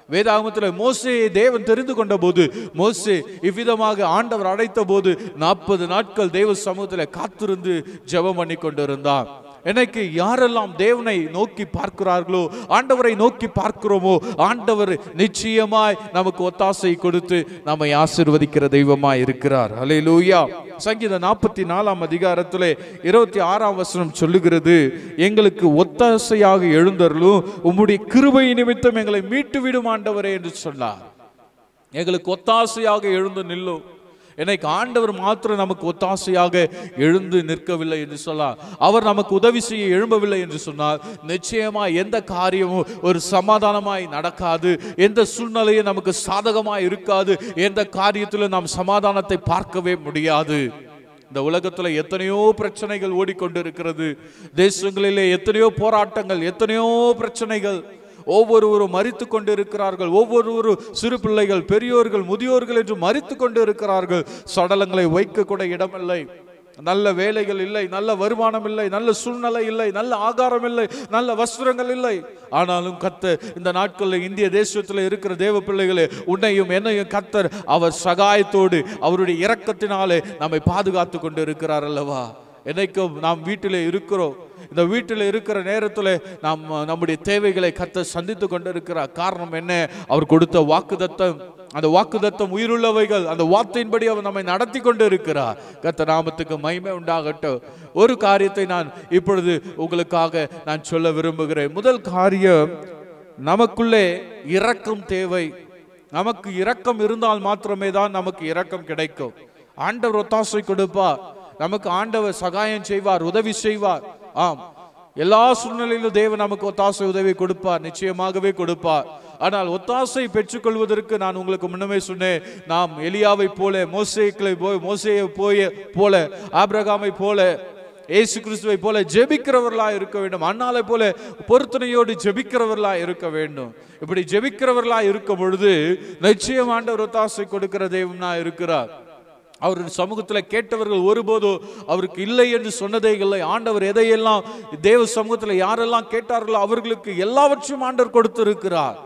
வேதாகமத்தில் மோசேயை தேவன் தெரிந்து கொண்ட போது மோசே இவ்விதமாக ஆண்டவர் அழைத்த போது நாற்பது நாட்கள் தேவ சமூகத்தில் காத்திருந்து ஜெபம் பண்ணி கொண்டிருந்தார் எனக்கு யாரெல்லாம் தேவனை நோக்கி பார்க்கிறார்களோ ஆண்டவரை நோக்கி பார்க்கிறோமோ ஆண்டவர் நிச்சயமாய் நமக்கு ஒத்தாசை கொடுத்து நம்மை ஆசிர்வதிக்கிற தெய்வமாய் இருக்கிறார் ஹalleluya சங்கீத நாற்பத்தி நாலாம் அதிகாரத்திலே இருபத்தி ஆறாம் வசனம் சொல்லுகிறது எங்களுக்கு ஒத்தாசையாக எழுந்தருளும் உம்முடைய கிருபை நிமித்தம் எங்களை மீட்டு விடும் ஆண்டவரே என்று சொன்னார் எங்களுக்கு ஒத்தாசையாக எழுந்து நில்லும் என்னைக்கு ஆண்டவர் மாத்திரம் நமக்கு ஒத்தாசையாக எழுந்து நிற்கவில்லை என்று சொன்னார் அவர் நமக்கு உதவி செய்ய எழும்பவில்லை என்று சொன்னால் நிச்சயமா எந்த காரியமும் ஒரு சமாதானமாய் நடக்காது எந்த சூழ்நிலையும் நமக்கு சாதகமாய் இருக்காது எந்த காரியத்திலும் நாம் சமாதானத்தை பார்க்கவே முடியாது இந்த உலகத்துல எத்தனையோ பிரச்சனைகள் ஓடிக்கொண்டிருக்கிறது தேசங்களிலே எத்தனையோ போராட்டங்கள் எத்தனையோ பிரச்சனைகள் ஒவ்வொருவரும் மறித்து கொண்டு இருக்கிறார்கள் ஒவ்வொருவரும் சிறு பிள்ளைகள் பெரியோர்கள் முதியோர்கள் என்று மறித்து கொண்டு இருக்கிறார்கள் சடலங்களை வைக்க கூட இடமில்லை நல்ல வேலைகள் இல்லை நல்ல வருமானம் இல்லை நல்ல சூழ்நிலை இல்லை நல்ல ஆகாரம் இல்லை நல்ல வஸ்திரங்கள் இல்லை ஆனாலும் கத்தர் இந்த நாட்களில் இந்திய தேசத்தில் இருக்கிற தேவ பிள்ளைகளே உன்னையும் என்னையும் கத்தர் அவர் சகாயத்தோடு அவருடைய இரக்கத்தினாலே நம்மை பாதுகாத்து கொண்டு இருக்கிறார் அல்லவா என்னைக்கும் நாம் வீட்டிலே இருக்கிறோம் இந்த வீட்டில் இருக்கிற நேரத்தில் நாம் நம்முடைய தேவைகளை கத்த சந்தித்து கொண்டு இருக்கிறார் காரணம் என்ன அவர் கொடுத்த வாக்குதத்தம் அந்த வாக்குதத்தம் உயிருள்ளவைகள் அந்த வார்த்தையின்படி அவர் நம்மை நடத்தி கொண்டு இருக்கிறார் கத்த நாமத்துக்கு மகிமை உண்டாகட்டும் ஒரு காரியத்தை நான் இப்பொழுது உங்களுக்காக நான் சொல்ல விரும்புகிறேன் முதல் காரியம் நமக்குள்ளே இரக்கம் தேவை நமக்கு இரக்கம் இருந்தால் மாத்திரமே தான் நமக்கு இரக்கம் கிடைக்கும் ஆண்டவர் ஒத்தாசை கொடுப்பார் நமக்கு ஆண்டவர் சகாயம் செய்வார் உதவி செய்வார் ஆம் எல்லா சூழ்நிலையிலும் தேவன் நமக்கு ஒத்தாசை உதவி கொடுப்பார் நிச்சயமாகவே கொடுப்பார் ஆனால் ஒத்தாசை பெற்றுக்கொள்வதற்கு நான் உங்களுக்கு முன்னமே சொன்னேன் நாம் எலியாவை போல மோசேக்களை போய் மோசேயை போய போல ஆபிரகாமை போல இயேசு கிறிஸ்துவை போல ஜெபிக்கிறவர்களா இருக்க வேண்டும் அண்ணாலை போல பொருத்தனையோடு ஜெபிக்கிறவர்களா இருக்க வேண்டும் இப்படி ஜெபிக்கிறவர்களா இருக்கும் பொழுது நிச்சயம் ஆண்டவர் ஒத்தாசை கொடுக்கிற தெய்வம்னா இருக்கிறார் அவர் சமூகத்தில் கேட்டவர்கள் ஒருபோதும் அவருக்கு இல்லை என்று சொன்னதே இல்லை ஆண்டவர் எதையெல்லாம் தேவ சமூகத்தில் யாரெல்லாம் கேட்டார்களோ அவர்களுக்கு எல்லாவற்றையும் ஆண்டவர் கொடுத்திருக்கிறார்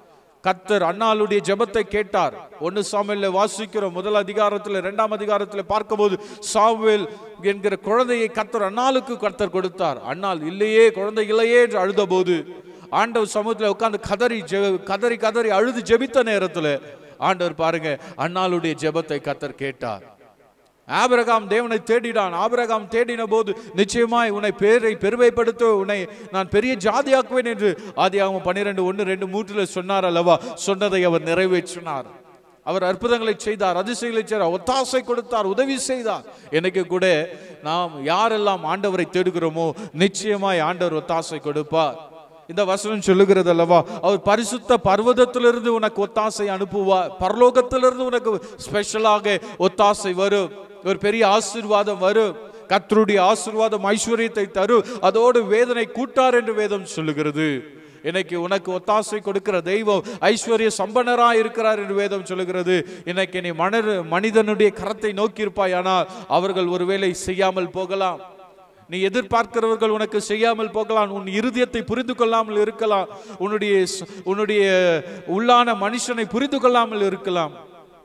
கத்தர் அண்ணாளுடைய ஜெபத்தை கேட்டார் ஒன்னு சாமுவேல்ல வாசிக்கிற முதல் அதிகாரத்தில் இரண்டாம் அதிகாரத்தில் பார்க்கும்போது சாமுவேல் என்கிற குழந்தையை கத்தர் அண்ணாளுக்கு கத்தர் கொடுத்தார் அண்ணால் இல்லையே குழந்தை இல்லையே என்று அழுதபோது ஆண்டவர் சமூகத்தில் உட்கார்ந்து கதறி ஜெ- கதறி கதறி அழுது ஜெபித்த நேரத்தில் ஆண்டவர் பாருங்க அண்ணாளுடைய ஜெபத்தை கத்தர் கேட்டார் ஆபிரகாம் தேவனை தேடினான் ஆபிரகாம் தேடின போது நிச்சயமாய் உன்னை பேரை பெருமைப்படுத்த உன்னை நான் பெரிய ஜாதியாக்குவேன் என்று ஆதியாகமம் பன்னிரெண்டு ஒன்று ரெண்டு மூன்றுல சொன்னார் அல்லவா சொன்னதை அவர் நிறைவேற்றினார் அவர் அற்புதங்களை செய்தார் அதிசயங்களை செய்தார் ஒத்தாசை கொடுத்தார் உதவி செய்தார் எனக்கு கூட நாம் யாரெல்லாம் ஆண்டவரை தேடுகிறோமோ நிச்சயமாய் ஆண்டவர் ஒத்தாசை கொடுப்பார் இந்த வசனம் சொல்லுகிறது அல்லவா அவர் பரிசுத்த பர்வதத்திலிருந்து உனக்கு ஒத்தாசை அனுப்புவார் பரலோகத்திலிருந்து உனக்கு ஸ்பெஷலாக ஒத்தாசை வரும் ஒரு பெரிய ஆசீர்வாதம் வரும் கர்த்தருடைய ஆசீர்வாதம் ஐஸ்வர்யத்தை தரும் அதோடு வேதனை கூட்டார் என்று வேதம் சொல்லுகிறது இன்னைக்கு உனக்கு ஒத்தாசை கொடுக்கிற தெய்வம் ஐஸ்வர்ய சம்பனரா இருக்கிறார் என்று வேதம் சொல்லுகிறது இன்னைக்கு நீ மனித மனிதனுடைய கரத்தை நோக்கி இருப்பாயானால் அவர்கள் ஒருவேளை செய்யாமல் போகலாம் நீ எதிர்பார்க்கிறவர்கள் உனக்கு செய்யாமல் போகலாம் உன் இருதயத்தை புரிந்து கொள்ளாமல் இருக்கலாம் உன்னுடைய ச- உன்னுடைய உள்ளான மனுஷனை புரிந்து கொள்ளாமல் இருக்கலாம்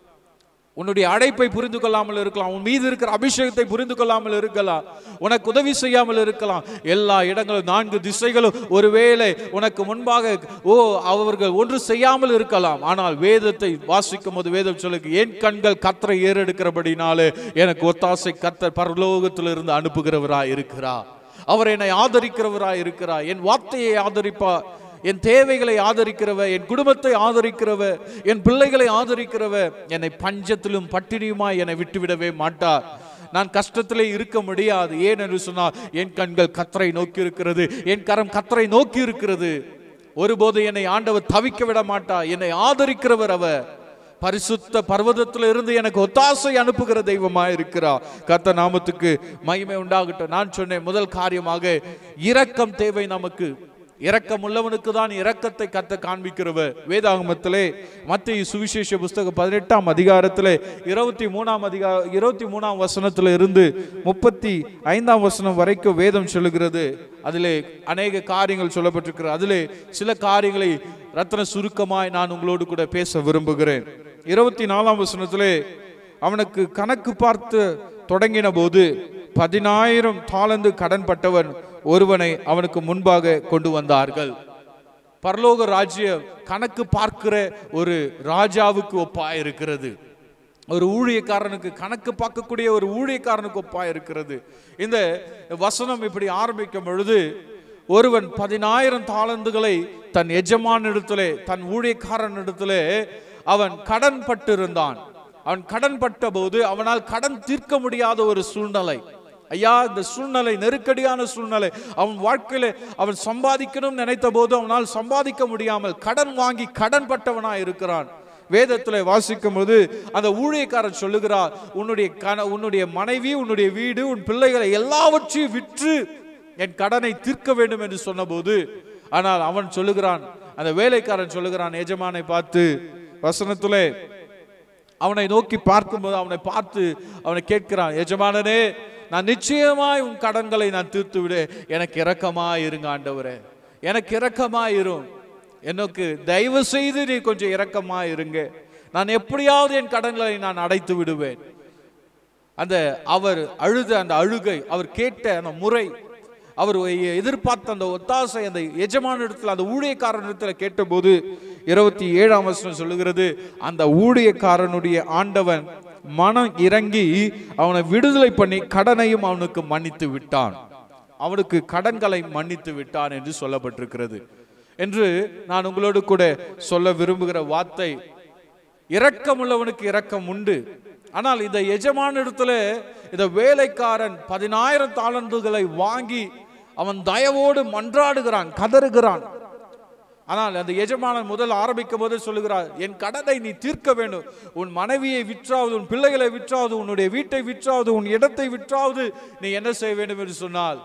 உன்னுடைய அழைப்பை புரிந்து கொள்ளாமல் இருக்கலாம் உன் மீது இருக்கிற அபிஷேகத்தை புரிந்து கொள்ளாமல் இருக்கலாம் உனக்கு உதவி செய்யாமல் இருக்கலாம் எல்லா இடங்களும் நான்கு திசைகளும் ஒருவேளை உனக்கு முன்பாக ஓ அவர்கள் ஒன்று செய்யாமல் இருக்கலாம் ஆனால் வேதத்தை வாசிக்கும் போது வேதம் சொல்லுக்கு என் கண்கள் கத்தரை ஏறெடுக்கிறபடினாலே எனக்கு ஒத்தாசை கத்தர் பரலோகத்திலிருந்து அனுப்புகிறவராய் இருக்கிறார் அவர் என்னை ஆதரிக்கிறவராய் இருக்கிறார் என் வார்த்தையை ஆதரிப்பார் என் தேவைகளை ஆதரிக்கிறவ என் குடும்பத்தை ஆதரிக்கிறவ என் பிள்ளைகளை ஆதரிக்கிறவ என்னை பஞ்சத்திலும் பட்டினியுமாய் என்னை விட்டுவிடவே மாட்டார் நான் கஷ்டத்திலே இருக்க முடியாது ஏன் என்று சொன்னால் என் கண்கள் கத்தரை நோக்கி இருக்கிறது என் கரம் கத்தரை நோக்கி இருக்கிறது ஒருபோது என்னை ஆண்டவர் தவிக்க விட மாட்டார் என்னை ஆதரிக்கிறவர் அவர் பரிசுத்த பர்வதத்தில் இருந்து எனக்கு ஒத்தாசை அனுப்புகிற தெய்வமாய் இருக்கிறார் கர்த்த நாமத்துக்கு மகிமை உண்டாகட்டும் நான் சொன்னேன் முதல் காரியமாக இரக்கம் தேவை நமக்கு இரக்கமுள்ளவனுக்கு தான் இரக்கத்தை கத்த காண்பிக்கிறவர் வேதாகமத்திலே மத்திய சுவிசேஷ புஸ்தகம் பதினெட்டாம் அதிகாரத்திலே இருபத்தி மூணாம் அதிகார இருபத்தி மூணாம் வசனத்துல இருந்து முப்பத்தி ஐந்தாம் வசனம் வரைக்கும் வேதம் சொல்லுகிறது அதிலே அநேக காரியங்கள் சொல்லப்பட்டிருக்கிறது அதிலே சில காரியங்களை ரத்தன சுருக்கமாய் நான் உங்களோடு கூட பேச விரும்புகிறேன் இருபத்தி நாலாம் வசனத்திலே அவனுக்கு கணக்கு பார்த்து தொடங்கின போது பதினாயிரம் தாளந்து கடன்பட்டவன் ஒருவனை அவனுக்கு முன்பாக கொண்டு வந்தார்கள் பரலோக ராஜ்யம் கணக்கு பார்க்கிற ஒரு ராஜாவுக்கு ஒப்பா இருக்கிறது ஒரு ஊழியக்காரனுக்கு கணக்கு பார்க்கக்கூடிய ஒரு ஊழியக்காரனுக்கு ஒப்பா இருக்கிறது இந்த வசனம் இப்படி ஆரம்பிக்கும் பொழுது ஒருவன் பதினாயிரம் தாளந்துகளை தன் எஜமானிடத்திலே தன் ஊழியக்காரனிடத்திலே அவன் கடன் பட்டிருந்தான் அவன் கடன் பட்ட போது அவனால் கடன் தீர்க்க முடியாத ஒரு சூழ்நிலை ஐயா இந்த சூழ்நிலை நெருக்கடியான சூழ்நிலை அவன் வாழ்க்கையில அவன் சம்பாதிக்கணும் நினைத்த போது அவனால் சம்பாதிக்க முடியாமல் கடன் வாங்கி கடன் பட்டவனா இருக்கிறான் வேதத்துல வாசிக்கும் போது அந்த ஊழியக்காரன் சொல்லுகிறார் உன்னுடைய கண உன்னுடைய மனைவி உன்னுடைய வீடு உன் பிள்ளைகளை எல்லாவற்றையும் விற்று என் கடனை தீர்க்க வேண்டும் என்று சொன்னபோது ஆனால் அவன் சொல்லுகிறான் அந்த வேலைக்காரன் சொல்லுகிறான் எஜமானை பார்த்து வசனத்திலே அவனை நோக்கி பார்க்கும்போது அவனை பார்த்து அவனை கேட்கிறான் எஜமானனே நான் நிச்சயமாய் உன் கடன்களை நான் தீர்த்து விடு எனக்கு இரக்கமாய் இருங்க ஆண்டவரே எனக்கு இரக்கமாய் இரும் எனக்கு தயவு செய்து நீ கொஞ்சம் இரக்கமாய் இருங்க நான் எப்படியாவது என் கடன்களை நான் அடைத்து விடுவேன் அந்த அவர் அழுத அந்த அழுகை அவர் கேட்ட அந்த முறை அவர் எதிர்பார்த்த அந்த ஒத்தாசை அந்த எஜமான இடத்துல அந்த ஊழியக்காரன் இடத்துல கேட்டபோது இருபத்தி ஏழாம் வசனம் சொல்லுகிறது அந்த ஊழியக்காரனுடைய ஆண்டவன் மனம் இறங்கி அவனை விடுதலை பண்ணி கடனையும் அவனுக்கு மன்னித்து விட்டான் அவனுக்கு கடன்களை மன்னித்து விட்டான் என்று சொல்லப்பட்டிருக்கிறது என்று நான் உங்களோடு கூட சொல்ல விரும்புகிற வார்த்தை இரக்கமுள்ளவனுக்கு இரக்கம் உண்டு ஆனால் இந்த எஜமான இடத்துல இந்த வேலைக்காரன் பதினாயிரம் தாளந்துகளை வாங்கி அவன் தயவோடு மன்றாடுகிறான் கதறுகிறான் ஆனால் அந்த எஜமானன் முதல் ஆரம்பிக்கும் போது சொல்லுகிறார் என் கடனை நீ தீர்க்க வேண்டும் உன் மனைவியை விற்றாவது உன் பிள்ளைகளை விற்றாவது உன்னுடைய வீட்டை விற்றாவது உன் இடத்தை விற்றாவது நீ என்ன செய்ய வேண்டும் என்று சொன்னால்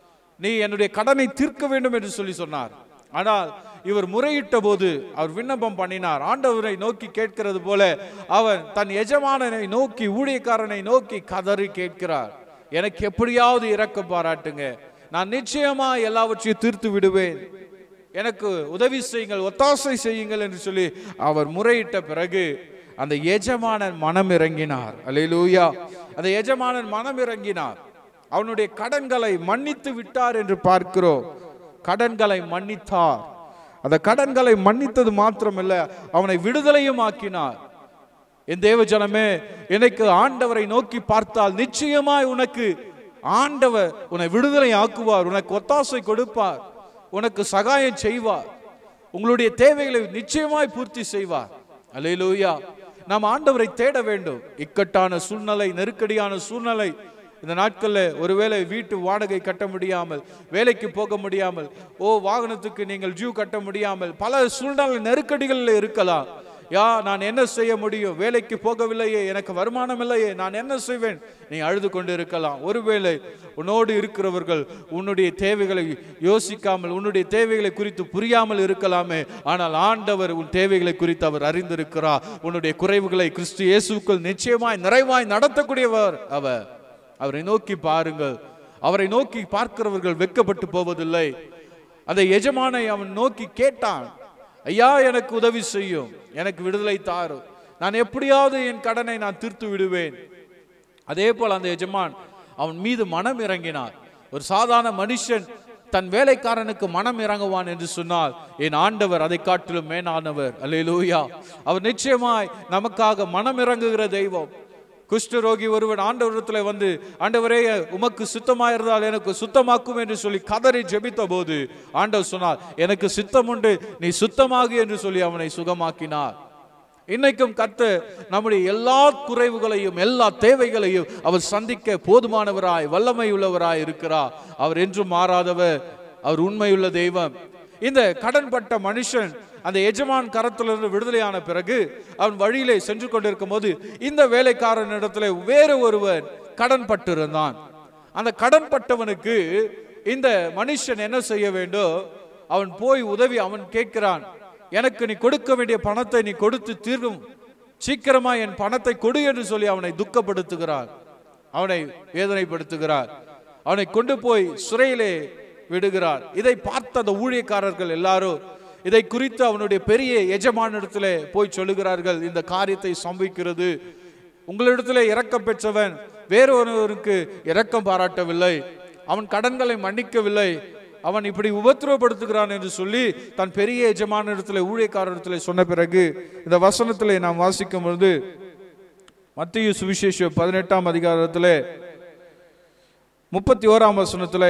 நீ என்னுடைய கடனை தீர்க்க வேண்டும் என்று சொல்லி சொன்னார் ஆனால் இவர் முறையிட்ட போது அவர் விண்ணப்பம் பண்ணினார் ஆண்டவரை நோக்கி கேட்கிறது போல அவன் தன் எஜமானனை நோக்கி ஊழியக்காரனை நோக்கி கதறி கேட்கிறார் எனக்கு எப்படியாவது இரக்கம் பாராட்டுங்க நான் நிச்சயமா எல்லாவற்றையும் தீர்த்து விடுவேன் எனக்கு உதவி செய்யுங்கள் ஒத்தாசை செய்யுங்கள் என்று சொல்லி அவர் முறையிட்ட பிறகு அந்த எஜமானன் மனம் இறங்கினார் அல்லேலூயா அந்த எஜமானன் மனம் இறங்கினார் அவனுடைய கடன்களை மன்னித்து விட்டார் என்று பார்க்கிறோம் கடன்களை மன்னித்தார் அந்த கடன்களை மன்னித்தது மாத்திரமல்ல அவனை விடுதலையும் ஆக்கினார் என் தேவ ஜனமே எனக்கு ஆண்டவரை நோக்கி பார்த்தால் நிச்சயமாய் உனக்கு ஆண்டவர் உன்னை விடுதலை ஆக்குவார் உனக்கு ஒத்தாசை கொடுப்பார் உனக்கு சகாயம் செய்வார் உங்களுடைய தேவைகளை நிச்சயமாய் பூர்த்தி செய்வார் அல்லேலூயா நாம் ஆண்டவரை தேட வேண்டும் இக்கட்டான சூழ்நிலை நெருக்கடியான சூழ்நிலை இந்த நாட்களில் ஒருவேளை வீட்டு வாடகை கட்ட முடியாமல் வேலைக்கு போக முடியாமல் ஓ வாகனத்துக்கு நீங்கள் ஜூ கட்ட முடியாமல் பல சூழ்நிலை நெருக்கடிகளில் இருக்கலாம் யா நான் என்ன செய்ய முடியும் வேலைக்கு போகவில்லையே எனக்கு வருமானம் இல்லையே நான் என்ன செய்வேன் நீ அழுது கொண்டு இருக்கலாம் ஒருவேளை உன்னோடு இருக்கிறவர்கள் உன்னுடைய தேவைகளை யோசிக்காமல் உன்னுடைய தேவைகளை குறித்து புரியாமல் இருக்கலாமே ஆனால் ஆண்டவர் உன் தேவைகளை குறித்து அவர் அறிந்திருக்கிறார் உன்னுடைய குறைவுகளை கிறிஸ்து இயேசுக்குள் நிச்சயமாய் நிறைவாய் நடத்தக்கூடியவர் அவர் அவரை நோக்கி பாருங்கள் அவரை நோக்கி பார்க்கிறவர்கள் வெட்கப்பட்டு போவதில்லை அந்த எஜமானை அவன் நோக்கி கேட்டான் ஐயா எனக்கு உதவி செய்யும் எனக்கு விடுதலை தாரும் நான் எப்படியாவது என் கடனை நான் தீர்த்து விடுவேன் அதே போல் அந்த எஜமான் அவன் மீது மனம் இறங்கினார் ஒரு சாதாரண மனுஷன் தன் வேலைக்காரனுக்கு மனம் இறங்குவான் என்று சொன்னால் என் ஆண்டவர் அதை காட்டிலும் மேலானவர் அல்லேலூயா அவர் நிச்சயமாய் நமக்காக மனம் இறங்குகிற தெய்வம் குஷ்டரோகி ஒருவன் ஆண்டவரத்தில் வந்து ஆண்டவரே உமக்கு சுத்தமாயிருந்தால் எனக்கு சுத்தமாக்கும் என்று சொல்லி கதறி ஜெபித்த போது ஆண்டவர் சொன்னார் எனக்கு சித்தம் உண்டு நீ சுத்தமாகு என்று சொல்லி அவனை சுகமாக்கினார் இன்னைக்கும் கத்து நம்முடைய எல்லா குறைவுகளையும் எல்லா தேவைகளையும் அவர் சந்திக்க போதுமானவராய் வல்லமை உள்ளவராய் இருக்கிறார் அவர் என்றும் மாறாதவர் அவர் உண்மையுள்ள தெய்வம் இந்த கடன்பட்ட மனுஷன் அந்த எஜமான் கரத்திலிருந்து விடுதலையான பிறகு அவன் வழியிலே சென்று கொண்டிருக்கும் போது இந்த வேலைக்காரனிடத்துல வேறு ஒருவன் கடன் பட்டிருந்தான் அந்த கடன் பட்டவனுக்கு இந்த மனுஷன் என்ன செய்ய வேண்டும் அவன் போய் உதவி அவன் கேட்கிறான் எனக்கு நீ கொடுக்க வேண்டிய பணத்தை நீ கொடுத்து தீர்க்கும் சீக்கிரமா என் பணத்தை கொடு என்று சொல்லி அவனை துக்கப்படுத்துகிறார் அவனை வேதனைப்படுத்துகிறார் அவனை கொண்டு போய் சிறையிலே விடுகிறார் இதை பார்த்த அந்த ஊழியக்காரர்கள் எல்லாரும் இதை குறித்து அவனுடைய பெரிய எஜமானிடத்திலே போய் சொல்லுகிறார்கள் இந்த காரியத்தை சம்பவிக்கிறது உங்களிடத்திலே இரக்கம் பெற்றவன் வேறொருவருக்கு இரக்கம் பாராட்டவில்லை அவன் கடன்களை மன்னிக்கவில்லை அவன் இப்படி உபத்திரவப்படுத்துகிறான் என்று சொல்லி தன் பெரிய எஜமானிடத்திலே ஊழியக்காரரிடத்திலே சொன்ன பிறகு இந்த வசனத்திலே நாம் வாசிக்கும் பொழுது மத்திய சுவிசேஷ பதினெட்டாம் அதிகாரத்திலே முப்பத்தி ஓராம் வசனத்திலே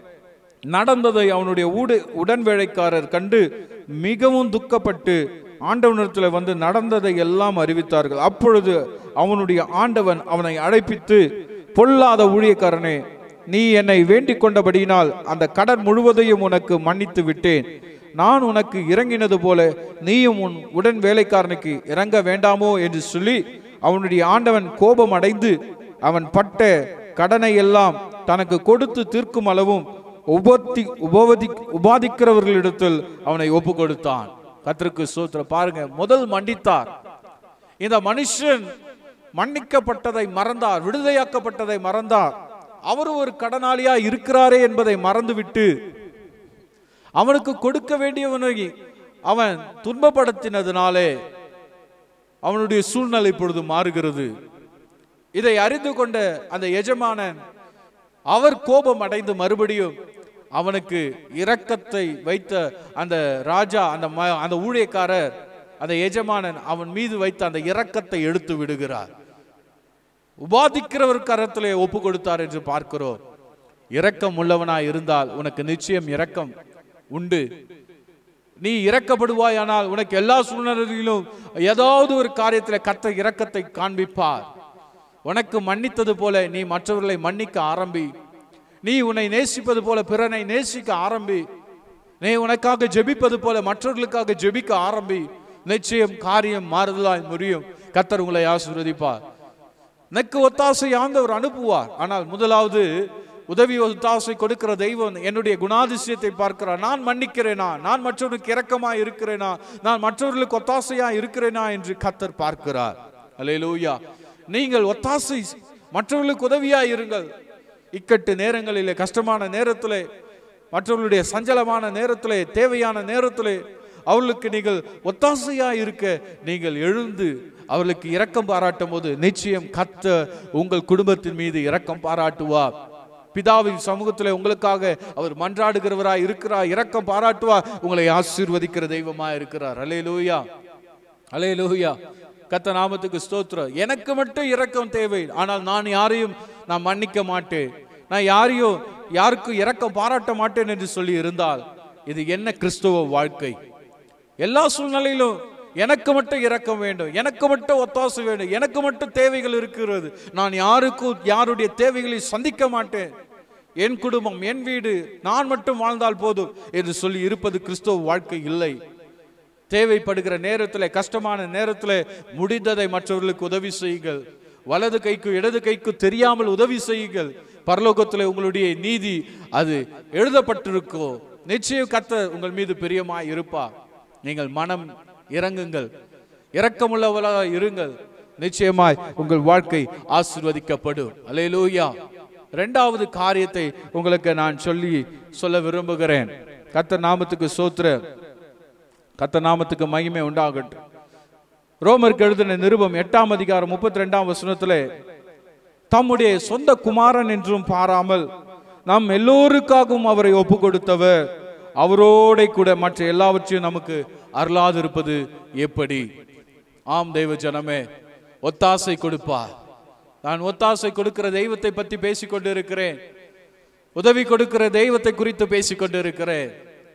நடந்ததை அவனுடைய ஊடு உடன் வேலைக்காரர் கண்டு மிகவும் துக்கப்பட்டு ஆண்டவனிடத்தில் வந்து நடந்ததை எல்லாம் அறிவித்தார்கள் அப்பொழுது அவனுடைய ஆண்டவன் அவனை அழைப்பித்து பொல்லாத ஊழியக்காரனே நீ என்னை வேண்டிக் கொண்டபடியினால் அந்த கடன் முழுவதையும் உனக்கு மன்னித்து விட்டேன் நான் உனக்கு இறங்கினது போல நீயும் உன் உடன் வேலைக்காரனுக்கு இறங்க வேண்டாமோ என்று சொல்லி அவனுடைய ஆண்டவன் கோபம் அடைந்து அவன் பட்ட கடனை எல்லாம் தனக்கு கொடுத்து தீர்க்கும் அளவும் உபத்தி உபவதி உபாதிக்கிறவர்களிடத்தில் அவனை ஒப்பு கொடுத்தான் கத்திற்கு சோத்திர பாருங்க முதல் மன்னித்தார் இந்த மனுஷன் மன்னிக்கப்பட்டதை மறந்தார் விடுதலையாக்கப்பட்டதை மறந்தார் அவர் ஒரு கடனாளியா இருக்கிறாரே என்பதை மறந்துவிட்டு அவனுக்கு கொடுக்க வேண்டியவனை அவன் துன்பப்படுத்தினதினாலே அவனுடைய சூழ்நிலை இப்பொழுது மாறுகிறது இதை அறிந்து கொண்ட அந்த எஜமானன் அவர் கோபம் அடைந்து மறுபடியும் அவனுக்கு இரக்கத்தை வைத்த அந்த ராஜா அந்த ம- அந்த ஊழியக்காரர் அந்த எஜமானன் அவன் மீது வைத்த அந்த இரக்கத்தை எடுத்து விடுகிறார் உபாதிக்கிறவர் கரத்திலே ஒப்பு கொடுத்தார் என்று பார்க்கிறோம் இரக்கம் உள்ளவனாய் இருந்தால் உனக்கு நிச்சயம் இரக்கம் உண்டு நீ இறக்கப்படுவாயானால் உனக்கு எல்லா சூழ்நிலையிலும் ஏதாவது ஒரு காரியத்தில் கத்த இரக்கத்தை காண்பிப்பார் உனக்கு மன்னித்தது போல நீ மற்றவர்களை மன்னிக்க ஆரம்பி நீ உன்னை நேசிப்பது போல பிறனை நேசிக்க ஆரம்பி நீ உனக்காக ஜெபிப்பது போல மற்றவர்களுக்காக ஜெபிக்க ஆரம்பி நிச்சயம் காரியம் மாறுதலாய் முடியும் கத்தர் உங்களை ஆசீர்வதிப்பார் எனக்கு ஒத்தாசை ஆண்டவர் அனுப்புவார் ஆனால் முதலாவது உதவி ஒத்தாசை கொடுக்கிற தெய்வம் என்னுடைய குணாதிசயத்தை பார்க்கிறார் நான் மன்னிக்கிறேனா நான் மற்றவர்களுக்கு இரக்கமா இருக்கிறேனா நான் மற்றவர்களுக்கு ஒத்தாசையா இருக்கிறேனா என்று கத்தர் பார்க்கிறார் அல்லேலூயா நீங்கள் ஒத்தாசை மற்றவர்களுக்கு உதவியா இருங்கள் இக்கட்டு நேரங்களிலே கஷ்டமான நேரத்திலே மற்றவர்களுடைய சஞ்சலமான நேரத்திலே தேவையான நேரத்திலே அவர்களுக்கு நீங்கள் ஒத்தாசையா இருக்க நீங்கள் எழுந்து அவர்களுக்கு இரக்கம் பாராட்டும் போது நிச்சயம் கத்த உங்கள் குடும்பத்தின் மீது இரக்கம் பாராட்டுவார் பிதாவின் சமூகத்திலே உங்களுக்காக அவர் மன்றாடுகிறவராய் இருக்கிறார் இரக்கம் பாராட்டுவார் உங்களை ஆசீர்வதிக்கிற தெய்வமா இருக்கிறார் அலே லூயா அலே லூயா கத்த நாமத்துக்கு ஸ்தோத்திரம் எனக்கு மட்டும் இரக்கம் தேவை ஆனால் நான் யாரையும் நான் மன்னிக்க மாட்டேன் நான் யாரையும் யாருக்கும் இரக்கம் பாராட்ட மாட்டேன் என்று சொல்லி இருந்தால் இது என்ன கிறிஸ்துவ வாழ்க்கை எல்லா சூழ்நிலையிலும் எனக்கு மட்டும் இரக்கம் வேண்டும் எனக்கு மட்டும் ஒத்தாசை வேண்டும் எனக்கு மட்டும் தேவைகள் இருக்கிறது நான் யாருக்கும் யாருடைய தேவைகளை சந்திக்க மாட்டேன் என் குடும்பம் என் வீடு நான் மட்டும் வாழ்ந்தால் போதும் என்று சொல்லி இருப்பது கிறிஸ்துவ வாழ்க்கை இல்லை தேவைப்படுகிற நேரத்தில் கஷ்டமான நேரத்தில் முடிந்ததை மற்றவர்களுக்கு உதவி செய்யுங்கள் வலது கைக்கு இடது கைக்கு தெரியாமல் உதவி செய்யுங்கள் பரலோகத்தில் உங்களுடைய நீதி அது எழுதப்பட்டிருக்கோ நிச்சயம் கத்த உங்கள் மீது பிரியமாய் இருப்பா நீங்கள் மனம் இறங்குங்கள் இரக்கமுள்ளவர்களாக இருங்கள் நிச்சயமாய் உங்கள் வாழ்க்கை ஆசிர்வதிக்கப்படும் அல்லேலூயா இரண்டாவது காரியத்தை உங்களுக்கு நான் சொல்லி சொல்ல விரும்புகிறேன் கர்த்தர் நாமத்துக்கு சோத்திர கர்த்தர் நாமத்துக்கு மகிமை உண்டாகட்டும் ரோமருக்கு எழுதின நிருபம் எட்டாம் அதிகாரம் முப்பத்தி ரெண்டாம் வசனத்திலே தம்முடைய சொந்த குமாரன் என்றும் பாராமல் நம் எல்லோருக்காகவும் அவரை ஒப்பு கொடுத்தவர் அவரோட கூட மற்ற எல்லாவற்றையும் நமக்கு அருளாதிருப்பது எப்படி ஆம் தெய்வ ஜனமே ஒத்தாசை கொடுப்பார் நான் ஒத்தாசை கொடுக்கிற தெய்வத்தை பற்றி பேசிக் கொண்டிருக்கிறேன் உதவி கொடுக்கிற தெய்வத்தை குறித்து பேசிக் கொண்டிருக்கிறேன்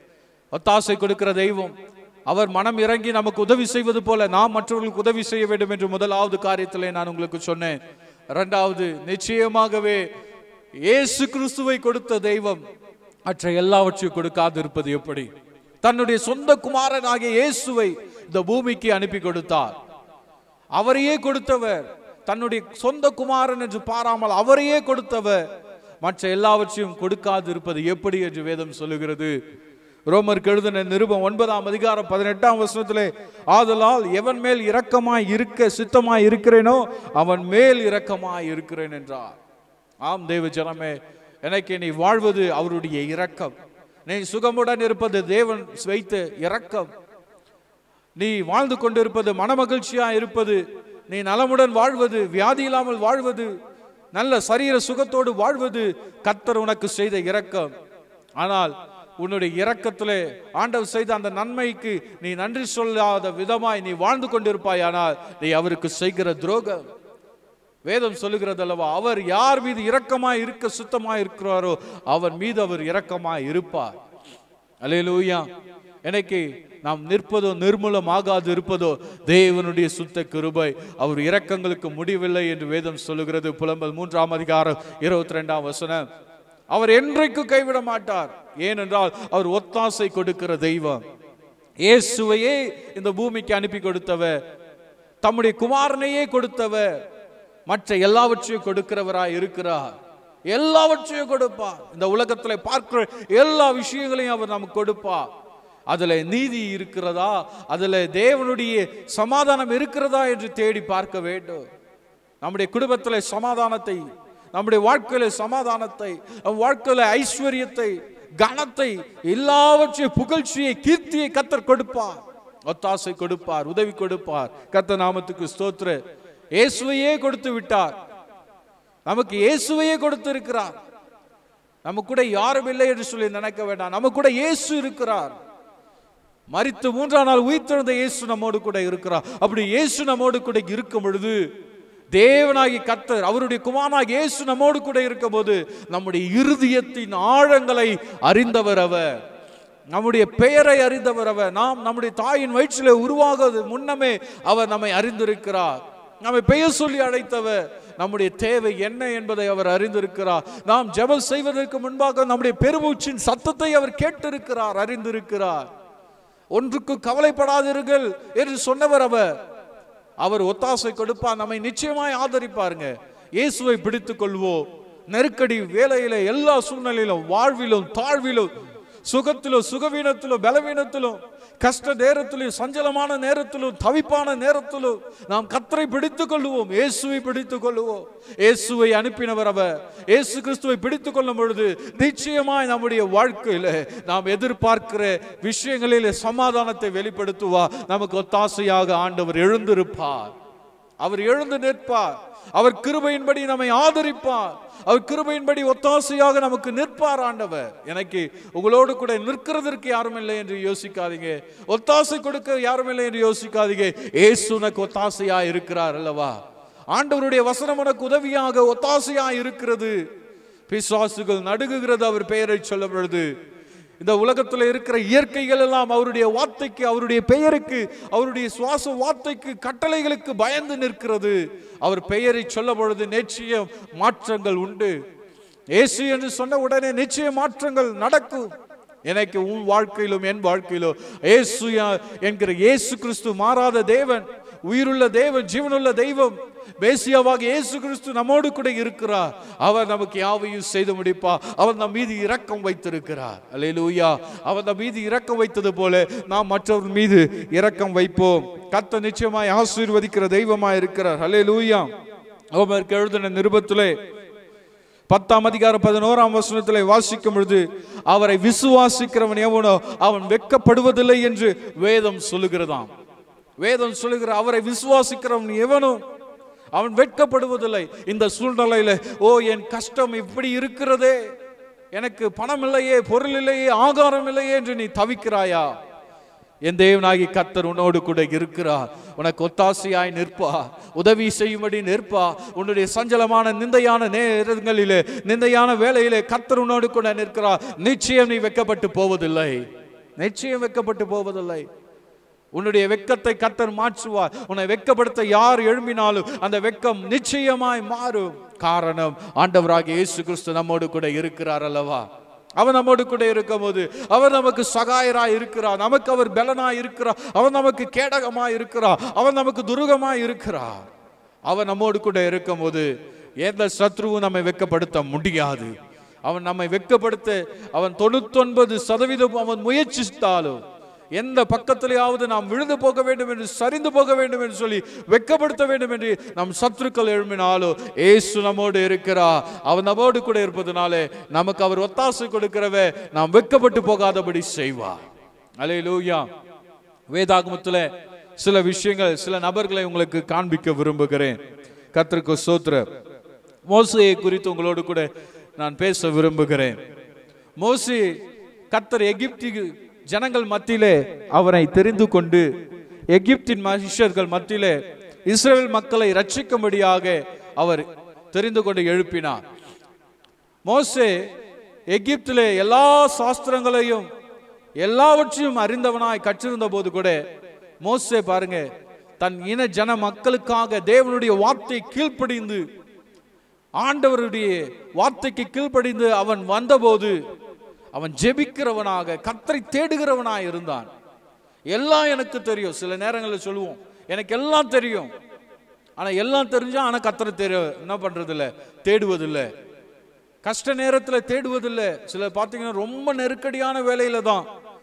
ஒத்தாசை கொடுக்கிற தெய்வம் அவர் மனம் இறங்கி நமக்கு உதவி செய்வது போல நாம் மற்றவர்களுக்கு உதவி செய்ய வேண்டும் என்று முதலாவது காரியத்திலே நான் உங்களுக்கு சொன்னேன் இரண்டாவது நிச்சயமாகவே இயேசு கிறிஸ்துவை கொடுத்த தெய்வம் மற்ற எல்லாவற்றையும் கொடுக்காது இருப்பது எப்படி தன்னுடைய சொந்த குமாரனாகிய இயேசுவை இந்த பூமிக்கு அனுப்பி கொடுத்தார் அவரையே கொடுத்தவர் தன்னுடைய சொந்த குமாரன் என்று பாராமல் அவரையே கொடுத்தவர் மற்ற எல்லாவற்றையும் கொடுக்காது இருப்பது எப்படி என்று வேதம் சொல்லுகிறது ரோமருக்கு எழுதின நிருபம் ஒன்பதாம் அதிகாரம் பதினெட்டாம் வசனத்திலே ஆதலால் எவன் மேல் இரக்கமாய் இருக்க சித்தமாய் இருக்கிறேனோ அவன் மேல் இரக்கமாய் இருக்கிறேன் என்றார் ஆம் தேவ ஜனமே எனக்கு நீ வாழ்வது அவருடைய இரக்கம் நீ சுகமுடன் இருப்பது தேவன் வைத்த இரக்கம் நீ வாழ்ந்து கொண்டிருப்பது மனமகிழ்ச்சியா இருப்பது நீ நலமுடன் வாழ்வது வியாதி இல்லாமல் வாழ்வது நல்ல சரீர சுகத்தோடு வாழ்வது கத்தர் உனக்கு செய்த இரக்கம் ஆனால் உன்னுடைய இரக்கத்திலே ஆண்டவர் செய்த அந்த நன்மைக்கு நீ நன்றி சொல்லாத விதமாய் நீ வாழ்ந்து கொண்டிருப்பாயானால் நீ அவருக்கு செய்கிற துரோகம் வேதம் சொல்லுகிறது அல்லவா அவர் யார் மீது இரக்கமாய் இருக்க சுத்தமாய் இருக்கிறாரோ அவன் மீது அவர் இரக்கமாய் இருப்பார் அல்லேலூயா எனக்கு நாம் நிற்பதோ நிர்மூலமாகாது இருப்பதோ தேவனுடைய சுத்த கிருபை அவர் இரக்கங்களுக்கு முடிவில்லை என்று வேதம் சொல்லுகிறது புலம்பல் மூன்றாம் அதிகாரம் இருபத்தி ரெண்டாம் வசனம் அவர் என்றைக்கு கைவிட மாட்டார் ஏனென்றால் அவர் ஒத்தாசை கொடுக்கிற தெய்வம் இயேசுவையே இந்த பூமிக்கு அனுப்பி கொடுத்தவர் தம்முடைய குமாரனையே கொடுத்தவர் மற்ற எல்லாவற்றையும் கொடுக்கிறவராய் இருக்கிறார் எல்லாவற்றையும் கொடுப்பார் இந்த உலகத்துல பார்க்கிற எல்லா விஷயங்களையும் அவர் நமக்கு கொடுப்பார் அதுல நீதி இருக்கிறதா அதுல தேவனுடைய சமாதானம் இருக்கிறதா என்று தேடி பார்க்க வேண்டும் நம்முடைய குடும்பத்தில் சமாதானத்தை நம்முடைய வாழ்க்கையில சமாதானத்தை நம் வாழ்க்கையில ஐஸ்வர்யத்தை கனத்தை எல்லாவற்றையும் புகழ்ச்சியை கீர்த்தியை கத்தர் கொடுப்பார் ஒத்தாசை கொடுப்பார் உதவி கொடுப்பார் கத்த நாமத்துக்கு ஸ்தோத்திர இயேசுவையே கொடுத்து விட்டார் நமக்கு இயேசுவையே கொடுத்து இருக்கிறார் நம்ம கூட யாரும் இல்லை என்று சொல்லி நினைக்க வேண்டாம் நம்ம கூட இயேசு இருக்கிறார் மரித்து மூன்றாம் நாள் உயிர்த்தெழுந்த இயேசு நம்மோடு கூட இருக்கிறார் அப்படி இயேசு நம்மோடு கூட இருக்கும் பொழுது தேவனாகி கத்தர் அவருடைய குமாரனாகி இயேசு நம்மோடு கூட இருக்கும் போது நம்முடைய இருதயத்தின் ஆழங்களை அறிந்தவர் அவர் நம்முடைய பெயரை அறிந்தவர் அவர் நாம் நம்முடைய தாயின் வயிற்றிலே உருவாகுவது முன்னமே அவர் நம்மை அறிந்திருக்கிறார் நம்மை பெயர் சொல்லி அழைத்தவர் நம்முடைய தேவை என்ன என்பதை அவர் அறிந்திருக்கிறார் நாம் ஜெபம் செய்வதற்கு முன்பாக நம்முடைய பெருமூச்சின் சத்தத்தை அவர் கேட்டிருக்கிறார் அறிந்திருக்கிறார் ஒன்றுக்கு கவலைப்படாதீர்கள் என்று சொன்னவர் அவர் அவர் ஒத்தாசை கொடுப்பார் நம்மை நிச்சயமாய் ஆதரிப்பாருங்க இயேசுவை பிடித்துக் கொள்வோம் நெருக்கடி வேலையில எல்லா சூழ்நிலையிலும் வாழ்விலும் தாழ்விலும் சுகத்திலும் சுகவீனத்திலும் பலவீனத்திலும் கஷ்ட நேரத்திலும் சஞ்சலமான நேரத்திலும் தவிப்பான நேரத்திலும் நாம் கத்தரை பிடித்துக் கொள்வோம் இயேசுவை பிடித்துக் கொள்வோம் இயேசுவை அனுப்பினவர் அவர் இயேசு கிறிஸ்துவை பிடித்துக் கொள்ளும் பொழுது நிச்சயமாய் நம்முடைய வாழ்க்கையில நாம் எதிர்பார்க்கிற விஷயங்களிலே சமாதானத்தை வெளிப்படுத்துவா நமக்கு ஒத்தாசையாக ஆண்டவர் எழுந்திருப்பார் அவர் எழுந்து நிற்பார் அவர் கிருபையின்படி நம்மை ஆதரிப்பார் அவர் கிருபையின்படி ஒத்தாசையாக நமக்கு நிற்பார் ஆண்டவர் எனக்கு உங்களோடு கூட நிற்கிறதற்கு யாரும் இல்லை என்று யோசிக்காதீங்க ஒத்தாசை கொடுக்க யாரும் இல்லை என்று யோசிக்காதீங்க ஏசு உனக்கு ஒத்தாசையா இருக்கிறார் அல்லவா ஆண்டவருடைய வசனம் உனக்கு உதவியாக ஒத்தாசையா இருக்கிறது பிசாசுகள் நடுங்குகிறது அவர் பெயரை சொல்லும் பொழுது இந்த உலகத்தில் இருக்கிற இயற்கைகள் எல்லாம் அவருடைய வார்த்தைக்கு அவருடைய பெயருக்கு அவருடைய சுவாச வார்த்தைக்கு கட்டளைகளுக்கு பயந்து நிற்கிறது அவர் பெயரை சொல்ல பொழுது நிச்சயம் மாற்றங்கள் உண்டு இயேசு என்று சொன்ன உடனே நிச்சய மாற்றங்கள் நடக்கும் எனக்கு உன் வாழ்க்கையிலும் என் வாழ்க்கையிலும் இயேசு யா- என்கிற இயேசு கிறிஸ்து மாறாத தேவன் உயிருள்ள தேவன் ஜீவனுள்ள தெய்வம் மேசியாவாக இயேசு கிறிஸ்து நம்மோடு கூட இருக்கிறார் அவர் நமக்கு யாவையும் செய்து முடிப்பார் அவர் நம் மீது இரக்கம் வைத்திருக்கிறார் அல்லேலூயா அவர் நம் மீது இரக்கம் வைத்தது போல நாம் மற்றவர் மீது இரக்கம் வைப்போம் கத்த நிச்சயமாய் ஆசீர்வதிக்கிற தெய்வமாய் இருக்கிறார் அல்லேலூயா அவருக்கு எழுதின நிருபத்திலே பத்தாம் அதிகாரம் பதினோராம் வசனத்திலே வாசிக்கும் பொழுது அவரை விசுவாசிக்கிறவன் எவனோ அவன் வெட்கப்படுவதில்லை என்று வேதம் சொல்லுகிறதாம் வேதம் சொல்லுகிற அவரை விசுவாசிக்கிறவன் எவனும் அவன் வெட்கப்படுவதில்லை இந்த சூழ்நிலையில ஓ என் கஷ்டம் இப்படி இருக்கிறதே எனக்கு பணம் இல்லையே பொருள் இல்லையே ஆகாரம் இல்லையே என்று நீ தவிக்கிறாயா என் தேவனாகி கத்தர் உன்னோடு கூட இருக்கிறார் உனக்கு ஒத்தாசையாய் நிற்பா உதவி செய்யும்படி நிற்பா உன்னுடைய சஞ்சலமான நிந்தையான நேரங்களிலே நிந்தையான வேலையிலே கத்தர் உன்னோடு கூட நிற்கிறார் நிச்சயம் நீ வெக்கப்பட்டு போவதில்லை நிச்சயம் வெக்கப்பட்டு போவதில்லை உன்னுடைய வெக்கத்தை கத்தர் மாற்றுவார் உன்னை வெக்கப்படுத்த யார் எழும்பினாலும் அந்த வெக்கம் நிச்சயமாய் மாறும் காரணம் ஆண்டவராகிய இயேசு கிறிஸ்து நம்மோடு கூட இருக்கிறார் அல்லவா அவர் நம்மோடு கூட இருக்கும்போது அவர் நமக்கு சகாயராய் இருக்கிறார் நமக்கு அவர் பலனாய் இருக்கிறார் அவர் நமக்கு கேடகமாய் இருக்கிறார் அவர் நமக்கு துருகமாய் இருக்கிறார் அவர் நம்மோடு கூட இருக்கும்போது எந்த சத்ருவும் நம்மை வெட்கப்படுத்த முடியாது அவன் நம்மை வெட்கப்படுத்த அவன் தொண்ணூத்தொன்பது சதவீதம் அவன் முயற்சித்தாலும் எந்த பக்கத்திலேயாவது நாம் விழுந்து போக வேண்டும் என்று சரிந்து போக வேண்டும் என்று சொல்லி வெட்கப்படுத்த வேண்டும் என்று நம் சத்துருக்கள் எழும்பினாலோ ஏசு நம்மோடு இருக்கிறா அவன் நம்மோடு கூட இருப்பதனாலே நமக்கு அவர் ஒத்தாசை கொடுக்கிறவ நாம் வெட்கப்பட்டு போகாதபடி செய்வார் அலையிலூயா வேதாகமத்தில் சில விஷயங்கள் சில நபர்களை உங்களுக்கு காண்பிக்க விரும்புகிறேன் கர்த்தருக்கு சோத்திர மோசையை குறித்து உங்களோடு கூட நான் பேச விரும்புகிறேன் மோசி கர்த்தர் எகிப்தி ஜனங்கள் மத்தியிலே அவரை தெரிந்து கொண்டு எகிப்தின் மனுஷர்கள் மத்தியிலே இஸ்ரேல் மக்களை ரட்சிக்கும்படியாக அவர் தெரிந்து கொண்டு எழுப்பினார் மோசே எகிப்திலே எல்லா சாஸ்திரங்களையும் எல்லாவற்றையும் அறிந்தவனாய் கற்றிருந்த போது கூட மோசே பாருங்க தன் இன ஜன மக்களுக்காக தேவனுடைய வார்த்தை கீழ்ப்படிந்து ஆண்டவருடைய வார்த்தைக்கு கீழ்ப்படிந்து அவன் வந்தபோது அவன் ஜெபிக்கிறவனாக கத்தரை தேடுகிறவனாய் இருந்தான் எல்லாம் எனக்கு தெரியும் சில நேரங்களில் சொல்லுவோம் எனக்கு எல்லாம் தெரியும் ஆனா எல்லாம் தெரிஞ்சா ஆனா கத்தரை தெரிய என்ன பண்றது இல்ல தேடுவதில்லை கஷ்ட நேரத்தில் தேடுவதில்லை சிலர் பார்த்தீங்கன்னா ரொம்ப நெருக்கடியான வேலையில தான்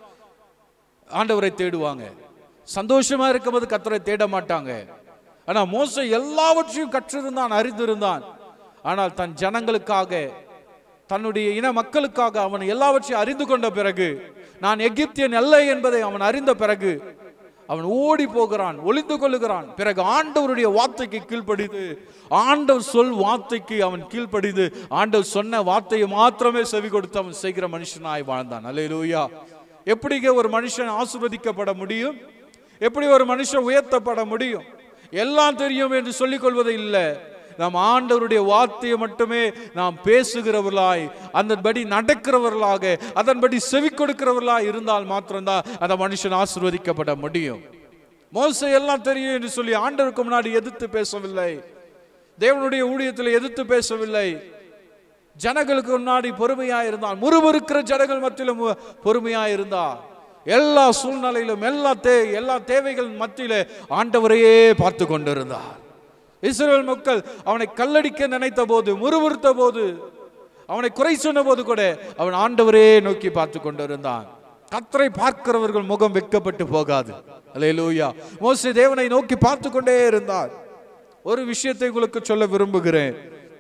ஆண்டவரை தேடுவாங்க சந்தோஷமா இருக்கும்போது கத்தரை தேட மாட்டாங்க ஆனா மோச எல்லாவற்றையும் கற்றிருந்தான் அறிந்திருந்தான் ஆனால் தன் ஜனங்களுக்காக தன்னுடைய இன மக்களுக்காக அவன் எல்லாவற்றையும் அறிந்து கொண்ட பிறகு நான் எகிப்தியன் அல்ல என்பதை அவன் அறிந்த பிறகு அவன் ஓடி போகிறான் ஒளிந்து கொள்ளுகிறான் பிறகு ஆண்டவருடைய வார்த்தைக்கு கீழ்ப்படிந்து ஆண்டவர் சொல் வார்த்தைக்கு அவன் கீழ்ப்படிந்து ஆண்டவர் சொன்ன வார்த்தையை மாத்திரமே செவி கொடுத்து அவன் செய்கிற மனுஷனாய் வாழ்ந்தான் அல்லேலூயா எப்படிங்க ஒரு மனுஷன் ஆசிர்வதிக்கப்பட முடியும் எப்படி ஒரு மனுஷன் உயர்த்தப்பட முடியும் எல்லாம் தெரியும் என்று சொல்லிக் கொள்வது இல்லை நாம் ஆண்டவருடைய வார்த்தையை மட்டுமே நாம் பேசுகிறவர்களாய் அதன்படி நடக்கிறவர்களாக அதன்படி செவி கொடுக்கிறவர்களாய் இருந்தால் மாத்திரம்தான் அந்த மனுஷன் ஆசிர்வதிக்கப்பட முடியும் மோசை எல்லாம் தெரியும் என்று சொல்லி ஆண்டவருக்கு முன்னாடி எதிர்த்து பேசவில்லை தேவனுடைய ஊழியத்தில் எதிர்த்து பேசவில்லை ஜனங்களுக்கு முன்னாடி பொறுமையா இருந்தான் முறுமுறுக்கிற ஜனங்கள் மத்தியிலும் பொறுமையா இருந்தா எல்லா சூழ்நிலையிலும் எல்லா தே எல்லா தேவைகள் மத்தியில ஆண்டவரையே பார்த்து கொண்டிருந்தார் இஸ்ரேல் மக்கள் அவனை கல்லடிக்க நினைத்த போது முறுமுறுத்த போது அவனை குறை சொன்ன போது கூட அவன் ஆண்டவரே நோக்கி பார்த்து கொண்டிருந்தான் கத்தரை பார்க்கிறவர்கள் முகம் வெட்கப்பட்டு போகாது அல்லேலூயா மோசே தேவனை நோக்கி பார்த்து கொண்டே இருந்தார் ஒரு விஷயத்தை உங்களுக்கு சொல்ல விரும்புகிறேன்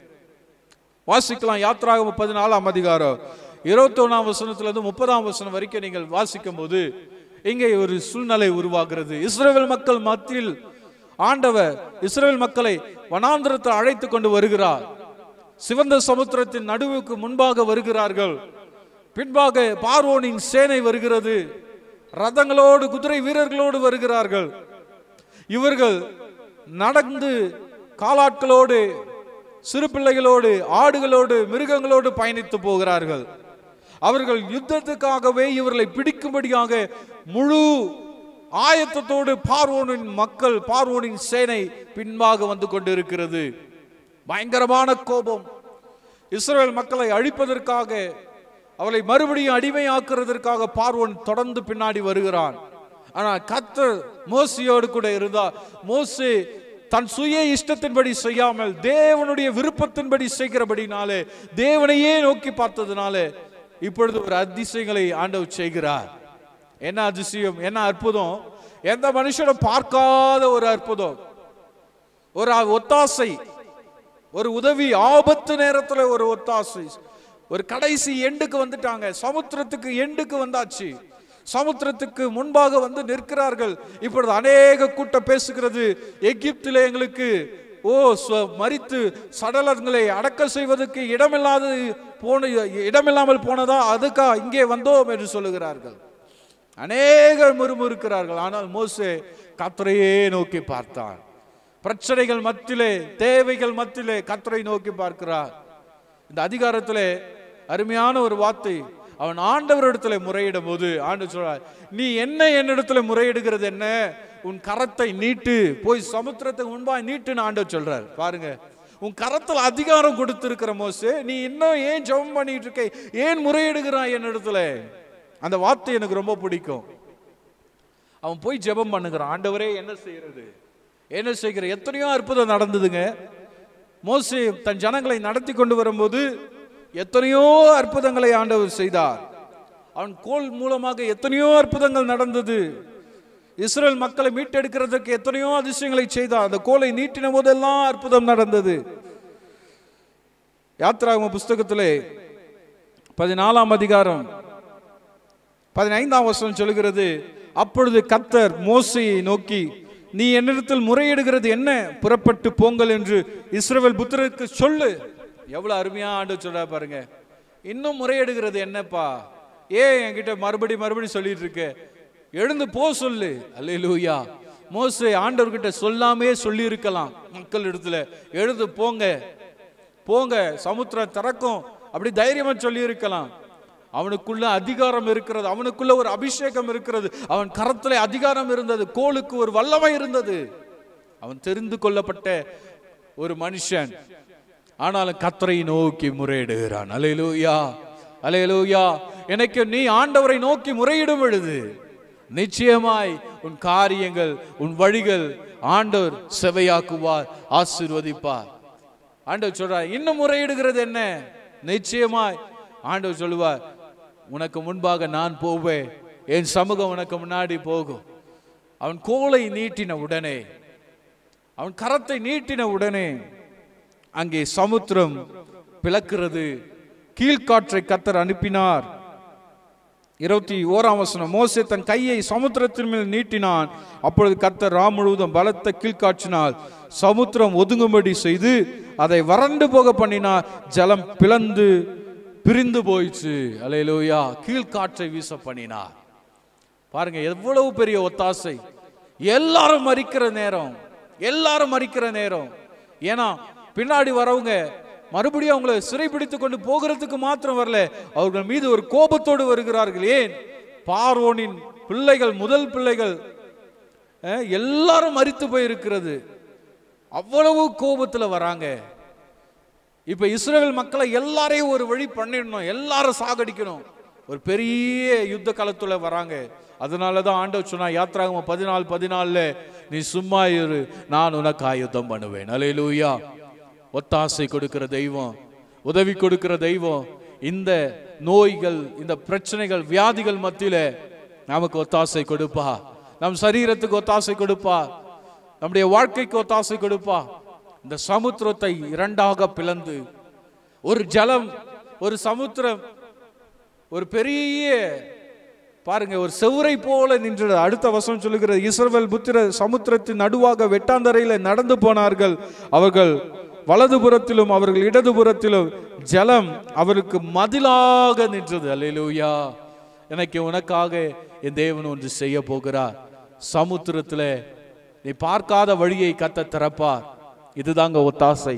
வாசிக்கலாம் யாத்ராக பதினாலாம் அதிகாரம் இருபத்தி ஒன்றாம் வசனத்துல இருந்து முப்பதாம் வசனம் வரைக்கும் நீங்கள் வாசிக்கும் போது இங்கே ஒரு சூழ்நிலை உருவாகிறது இஸ்ரேல் மக்கள் மத்தியில் ஆண்டவர் இஸ்ரேல் மக்களை வனாந்திரத்தில் அழைத்து கொண்டு வருகிறார் சிவந்த சமுத்திரத்தின் நடுவுக்கு முன்பாக வருகிறார்கள் பின்பாக பார்வோனின் சேனை வருகிறது ரதங்களோடு குதிரை வீரர்களோடு வருகிறார்கள் இவர்கள் நடந்து காலாட்களோடு சிறு பிள்ளைகளோடு ஆடுகளோடு மிருகங்களோடு பயணித்து போகிறார்கள் அவர்கள் யுத்தத்துக்காகவே இவர்களை பிடிக்கும்படியாக முழு ஆயத்தத்தோடு பார்வோனின் மக்கள் பார்வோனின் சேனை பின்பாக வந்து கொண்டிருக்கிறது பயங்கரமான கோபம் இஸ்ரேல் மக்களை அழிப்பதற்காக அவளை மறுபடியும் அடிமையாக்குறதற்காக பார்வோன் தொடர்ந்து பின்னாடி வருகிறான் ஆனால் கத்தர் மோசியோடு கூட இருந்தா மோசே தன் சுய இஷ்டத்தின்படி செய்யாமல் தேவனுடைய விருப்பத்தின்படி செய்கிறபடினாலே தேவனையே நோக்கி பார்த்ததுனாலே இப்பொழுது ஒரு அதிசயங்களை ஆண்டவர் செய்கிறார் என்ன அதிசயம் என்ன அற்புதம் எந்த மனுஷனும் பார்க்காத ஒரு அற்புதம் ஒரு ஒத்தாசை ஒரு உதவி ஆபத்து நேரத்துல ஒரு ஒத்தாசை ஒரு கடைசி எண்டுக்கு வந்துட்டாங்க சமுத்திரத்துக்கு எண்டுக்கு வந்தாச்சு சமுத்திரத்துக்கு முன்பாக வந்து நிற்கிறார்கள் இப்பொழுது அநேக கூட்டம் பேசுகிறது எகிப்திலே எங்களுக்கு ஓ ஸ்வ- மரித்து சடலங்களை அடக்க செய்வதற்கு இடமில்லாது போன இடமில்லாமல் போனதா அதுக்கா இங்கே வந்தோம் என்று சொல்லுகிறார்கள் அநேகர் முறுமுறுக்கிறார்கள் ஆனால் மோசே கத்தரையே நோக்கி பார்த்தான் பிரச்சனைகள் மத்தியிலே தேவைகள் மத்தியிலே கத்தரை நோக்கி பார்க்கிறார் இந்த அதிகாரத்திலே அருமையான ஒரு வார்த்தை அவன் ஆண்டவரிடத்துல முறையிடும் போது ஆண்டு சொல்றார் நீ என்ன என்னிடத்துல முறையிடுகிறது என்ன உன் கரத்தை நீட்டு போய் சமுத்திரத்துக்கு முன்பாய் நீட்டுன்னு ஆண்டவர் சொல்றார் பாருங்க உன் கரத்துல அதிகாரம் கொடுத்திருக்கிற மோசே நீ இன்னும் ஏன் ஜெபம் பண்ணிட்டு இருக்க ஏன் முறையிடுகிறாய் என்னிடத்துல அந்த வார்த்தை எனக்கு ரொம்ப பிடிக்கும் அவன் போய் ஜெபம் பண்ணுகிறான் ஆண்டவரே என்ன செய்யறது என்ன செய்கிற எத்தனையோ அற்புதம் நடந்ததுங்க மோசே தன் ஜனங்களை நடத்தி கொண்டு வரும்போது எத்தனையோ அற்புதங்களை ஆண்டவர் செய்தார் அவன் கோல் மூலமாக எத்தனையோ அற்புதங்கள் நடந்தது இஸ்ரேல் மக்களை மீட்டெடுக்கிறதுக்கு எத்தனையோ அதிசயங்களை செய்தார் அந்த கோலை நீட்டின போதெல்லாம் அற்புதம் நடந்தது யாத்ராகம புஸ்தகத்திலே பதினாலாம் அதிகாரம் பதினைந்தாம் வசனம் சொல்கிறது அப்பொழுது கத்தர் மோசையை நோக்கி நீ என்னிடத்தில் முறையிடுகிறது என்ன புறப்பட்டு போங்கள் என்று இஸ்ரவேல் புத்திரருக்கு சொல்லு எவ்வளவு அருமையா ஆண்டு சொல்றா பாருங்க இன்னும் முறையிடுகிறது என்னப்பா ஏன் என்கிட்ட மறுபடி மறுபடி சொல்லிட்டு இருக்க எழுந்து போ சொல்லு அல்லேலூயா மோசே ஆண்டவர்கிட்ட சொல்லாமே சொல்லி இருக்கலாம் மக்கள் இடத்துல எழுந்து போங்க போங்க சமுத்திரம் திறக்கும் அப்படி தைரியமா சொல்லி இருக்கலாம் அவனுக்குள்ள அதிகாரம் இருக்கிறது அவனுக்குள்ள ஒரு அபிஷேகம் இருக்கிறது அவன் கரத்துல அதிகாரம் இருந்தது கோலுக்கு ஒரு வல்லமை இருந்தது அவன் தெரிந்து கொள்ளப்பட்ட ஒரு மனுஷன் ஆனாலும் கத்தரை நோக்கி முறையிடுகிறான் அலையலூயா அலையலூயா எனக்கு நீ ஆண்டவரை நோக்கி முறையிடும் பொழுது நிச்சயமாய் உன் காரியங்கள் உன் வழிகள் ஆண்டவர் செவையாக்குவார் ஆசீர்வதிப்பார் ஆண்டவர் சொல்றார் இன்னும் முறையிடுகிறது என்ன நிச்சயமாய் ஆண்டவர் சொல்லுவார் உனக்கு முன்பாக நான் போவேன் என் சமூகம் உனக்கு முன்னாடி போகும் அவன் கோலை நீட்டின உடனே அவன் கரத்தை நீட்டின உடனே அங்கே சமுத்திரம் பிளக்கிறது கீழ்காற்றை கத்தர் அனுப்பினார் இருபத்தி ஓராம் வசனம் மோசே தன் கையை சமுத்திரத்தின் மேல் நீட்டினான் அப்பொழுது கத்தர் ராம் முழுவதும் பலத்த கீழ்காற்றினால் சமுத்திரம் ஒதுங்கும்படி செய்து அதை வறண்டு போக பண்ணினார் ஜலம் பிளந்து பிரிந்து போயிடுச்சு அலையிலோயா கீழ்காற்றை வீச பண்ணினார் பாருங்க எவ்வளவு பெரிய ஒத்தாசை எல்லாரும் மறிக்கிற நேரம் எல்லாரும் மறிக்கிற நேரம் ஏன்னா பின்னாடி வரவங்க மறுபடியும் அவங்கள சிறைப்பிடித்து கொண்டு போகிறதுக்கு மாத்திரம் வரல அவர்கள் மீது ஒரு கோபத்தோடு வருகிறார்கள் ஏன் பார்வோனின் பிள்ளைகள் முதல் பிள்ளைகள் அஹ், எல்லாரும் மறித்து போயிருக்கிறது அவ்வளவு கோபத்துல வராங்க இப்ப இஸ்ரேல் மக்களை எல்லாரையும் ஒரு வழி பண்ணிடணும் எல்லாரும் சாகடிக்கணும் ஒரு பெரிய யுத்த காலத்துல வராங்க அதனால தான் ஆண்டவர் சொன்னா யாத்ராகம பதினாலு பதினாலுல நீ சும்மா இரு நான் உனக்கு ஆயுதம் பண்ணுவேன் அலையிலூயா ஒத்தாசை கொடுக்கிற தெய்வம் உதவி கொடுக்கிற தெய்வம் இந்த நோய்கள் இந்த பிரச்சனைகள் வியாதிகள் மத்தியில நமக்கு ஒத்தாசை கொடுப்பா நம் சரீரத்துக்கு ஒத்தாசை கொடுப்பா நம்முடைய வாழ்க்கைக்கு ஒத்தாசை கொடுப்பா இந்த சமுத்திரத்தை இரண்டாக பிளந்து ஒரு ஜலம் ஒரு சமுத்திரம் ஒரு பெரிய பாருங்க ஒரு செவுரை போல நின்றது அடுத்த வசனம் சொல்லுகிறது இஸ்ரவேல் புத்திர சமுத்திரத்தின் நடுவாக வெட்டாந்தரையில நடந்து போனார்கள் அவர்கள் வலதுபுறத்திலும் அவர்கள் இடதுபுறத்திலும் ஜலம் அவருக்கு மதிலாக நின்றது அல்லேலூயா எனக்கு உனக்காக என் தேவன் ஒன்று செய்ய போகிறார் சமுத்திரத்துல நீ பார்க்காத வழியை கத்த திறப்பார் இதுதாங்க ஒத்தாசை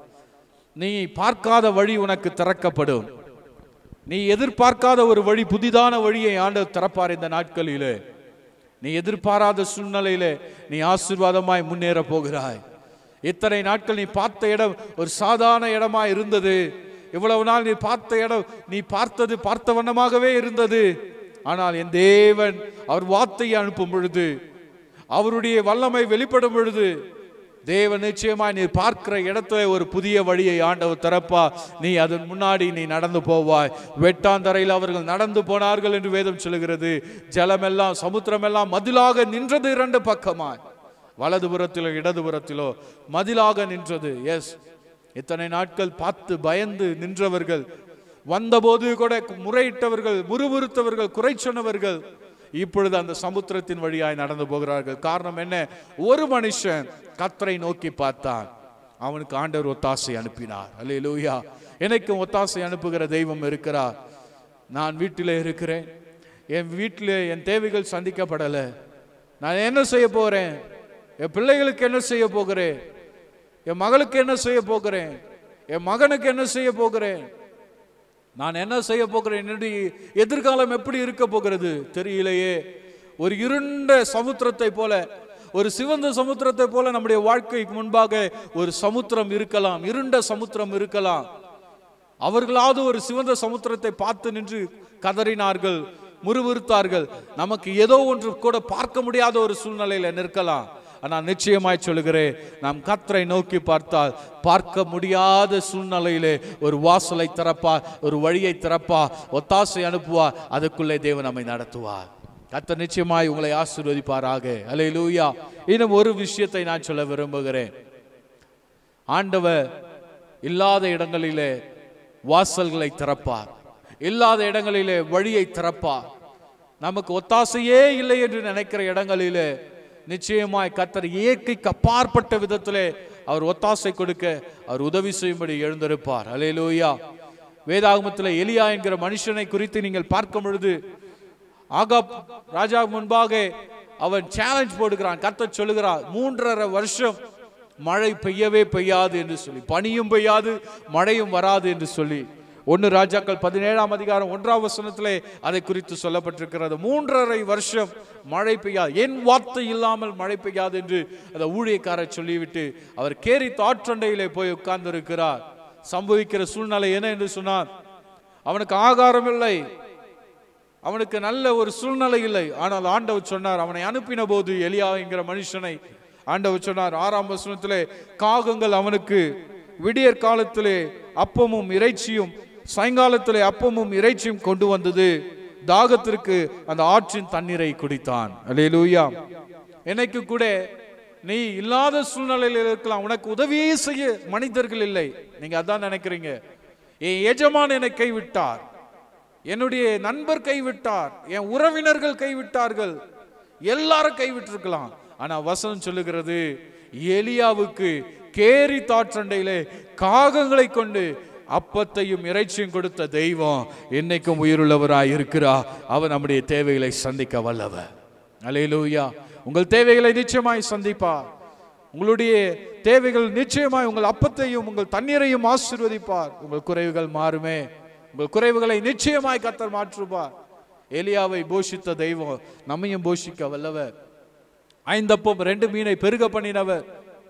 நீ பார்க்காத வழி உனக்கு திறக்கப்படும் நீ எதிர்பார்க்காத ஒரு வழி புதிதான வழியை ஆண்டவர் திறப்பார் இந்த நாட்களிலே நீ எதிர்பாராத சூழ்நிலையிலே நீ ஆசீர்வாதமாய் முன்னேற போகிறாய் இத்தனை நாட்கள் நீ பார்த்த இடம் ஒரு சாதாரண இடமா இருந்தது இவ்வளவு நாள் நீ பார்த்த இடம் நீ பார்த்தது பார்த்த வண்ணமாகவே இருந்தது ஆனால் என் தேவன் அவர் வார்த்தையை அனுப்பும் பொழுது அவருடைய வல்லமை வெளிப்படும் பொழுது தேவன் நிச்சயமாய் நீ பார்க்கிற இடத்துல ஒரு புதிய வழியை ஆண்டவர் திறப்பா நீ அதன் முன்னாடி நீ நடந்து போவாய் வெட்டாந்தரையில் அவர்கள் நடந்து போனார்கள் என்று வேதம் சொல்லுகிறது ஜலமெல்லாம் சமுத்திரமெல்லாம் மதிலாக நின்றது இரண்டு பக்கமாய் வலதுபுறத்திலோ இடதுபுறத்திலோ மதிலாக நின்றது எஸ் இத்தனை நாட்கள் பார்த்து பயந்து நின்றவர்கள் வந்தபோது கூட முறையிட்டவர்கள் முறுமுறுத்தவர்கள் குறை சொன்னவர்கள் இப்பொழுது அந்த சமுத்திரத்தின் வழியாய் நடந்து போகிறார்கள் காரணம் என்ன ஒரு மனுஷன் கத்தரை நோக்கி பார்த்தான் அவனுக்கு ஆண்டவர் ஒத்தாசை அனுப்பினார் அல்லேலூயா எனக்கும் ஒத்தாசை அனுப்புகிற தெய்வம் இருக்கிறார் நான் வீட்டிலே இருக்கிறேன் என் வீட்டிலே என் தேவைகள் சந்திக்கப்படலை நான் என்ன செய்ய போறேன் என் பிள்ளைகளுக்கு என்ன செய்ய போகிறேன் என் மகளுக்கு என்ன செய்ய போகிறேன் என் மகனுக்கு என்ன செய்ய போகிறேன் நான் என்ன செய்ய போகிறேன் என்னுடைய எதிர்காலம் எப்படி இருக்க போகிறது தெரியலையே ஒரு இருண்ட சமுத்திரத்தை போல ஒரு சிவந்த சமுத்திரத்தை போல நம்முடைய வாழ்க்கைக்கு முன்பாக ஒரு சமுத்திரம் இருக்கலாம் இருண்ட சமுத்திரம் இருக்கலாம் அவர்களாவது ஒரு சிவந்த சமுத்திரத்தை பார்த்து நின்று கதறினார்கள் முறுமுறுத்தார்கள் நமக்கு ஏதோ ஒன்று கூட பார்க்க முடியாத ஒரு சூழ்நிலையில நிற்கலாம் ஆனால் நிச்சயமாய் சொல்லுகிறேன் நாம் கத்தரை நோக்கி பார்த்தால் பார்க்க முடியாத சூழ்நிலையிலே ஒரு வாசலை திறப்பா ஒரு வழியை திறப்பா ஒத்தாசை அனுப்புவா அதுக்குள்ளே தேவன் நம்மை நடத்துவார் கத்தர் நிச்சயமாய் உங்களை ஆசீர்வதிப்பாராக அல்லேலூயா இன்னும் ஒரு விஷயத்தை நான் சொல்ல விரும்புகிறேன் ஆண்டவர் இல்லாத இடங்களிலே வாசல்களை திறப்பார் இல்லாத இடங்களிலே வழியை திறப்பார் நமக்கு ஒத்தாசையே இல்லை என்று நினைக்கிற இடங்களிலே நிச்சயமாய் கத்தர் இயற்கைக்கு அப்பாற்பட்ட விதத்திலே அவர் ஒத்தாசை கொடுக்க அவர் உதவி செய்யும்படி எழுந்திருப்பார் அலேலூயா வேதாகமத்தில் எலியா என்கிற மனுஷனை குறித்து நீங்கள் பார்க்கும் பொழுது ஆகாப் ராஜா முன்பாக அவன் சேலஞ்ச் போடுகிறான் கர்த்தர் சொல்லுகிறார் மூன்றரை வருஷம் மழை பெய்யவே பெய்யாது என்று சொல்லி பனியும் பெய்யாது மழையும் வராது என்று சொல்லி ஒன்று ராஜாக்கள் பதினேழாம் அதிகாரம் ஒன்றாம் வசனத்திலே அதை குறித்து சொல்லப்பட்டிருக்கிறது மூன்றரை வருஷம் மழை பெய்யாது என் வார்த்தை இல்லாமல் மழை பெய்யாது என்று அந்த ஊழியக்காரர் சொல்லிவிட்டு அவர் கேரி தாற்றண்டையிலே போய் உட்கார்ந்து இருக்கிறார் சம்பவிக்கிற சூழ்நிலை என்ன என்று சொன்னார் அவனுக்கு ஆகாரம் இல்லை அவனுக்கு நல்ல ஒரு சூழ்நிலை இல்லை ஆனால் ஆண்டவர் சொன்னார் அவனை அனுப்பின போது எலியா என்கிற மனுஷனை ஆண்டவர் சொன்னார் ஆறாம் வசனத்திலே காகங்கள் அவனுக்கு விடியற் காலத்திலே அப்பமும் இறைச்சியும் சாயங்காலத்திலே அப்பமும் இறைச்சியும் கொண்டு வந்தது தாகத்திற்கு அந்த ஆற்றின் தண்ணீரை குடித்தான் அல்லேலூயா என்னைக்கு கூட நீ இல்லாத சூழ்நிலையில் இருக்கலாம் உனக்கு உதவியே செய்ய மனிதர்கள் இல்லை நீங்க அதான் நினைக்கிறீங்க என் எஜமான் என்னை கைவிட்டார் என்னுடைய நண்பர் கைவிட்டார் என் உறவினர்கள் கைவிட்டார்கள் எல்லாரும் கைவிட்டிருக்கலாம் ஆனா வசனம் சொல்லுகிறது எலியாவுக்கு கேரி தாற்றண்டையிலே காகங்களை கொண்டு அப்பத்தையும் இறைச்சியும் கொடுத்த தெய்வம் என்னைக்கும் உயிருள்ளவராய் இருக்கிறா அவர் நம்முடைய தேவைகளை சந்திக்க வல்லவர் அலையிலூயா உங்கள் தேவைகளை நிச்சயமாய் சந்திப்பார் உங்களுடைய தேவைகள் நிச்சயமாய் உங்கள் அப்பத்தையும் உங்கள் தண்ணீரையும் ஆசீர்வதிப்பார் உங்கள் குறைவுகள் மாறுமே உங்கள் குறைவுகளை நிச்சயமாய் கத்தர் மாற்றுவார் எலியாவை போஷித்த தெய்வம் நம்மையும் போஷிக்க வல்லவர் ஐந்தப்பம் ரெண்டு மீனை பெருக பண்ணினவர்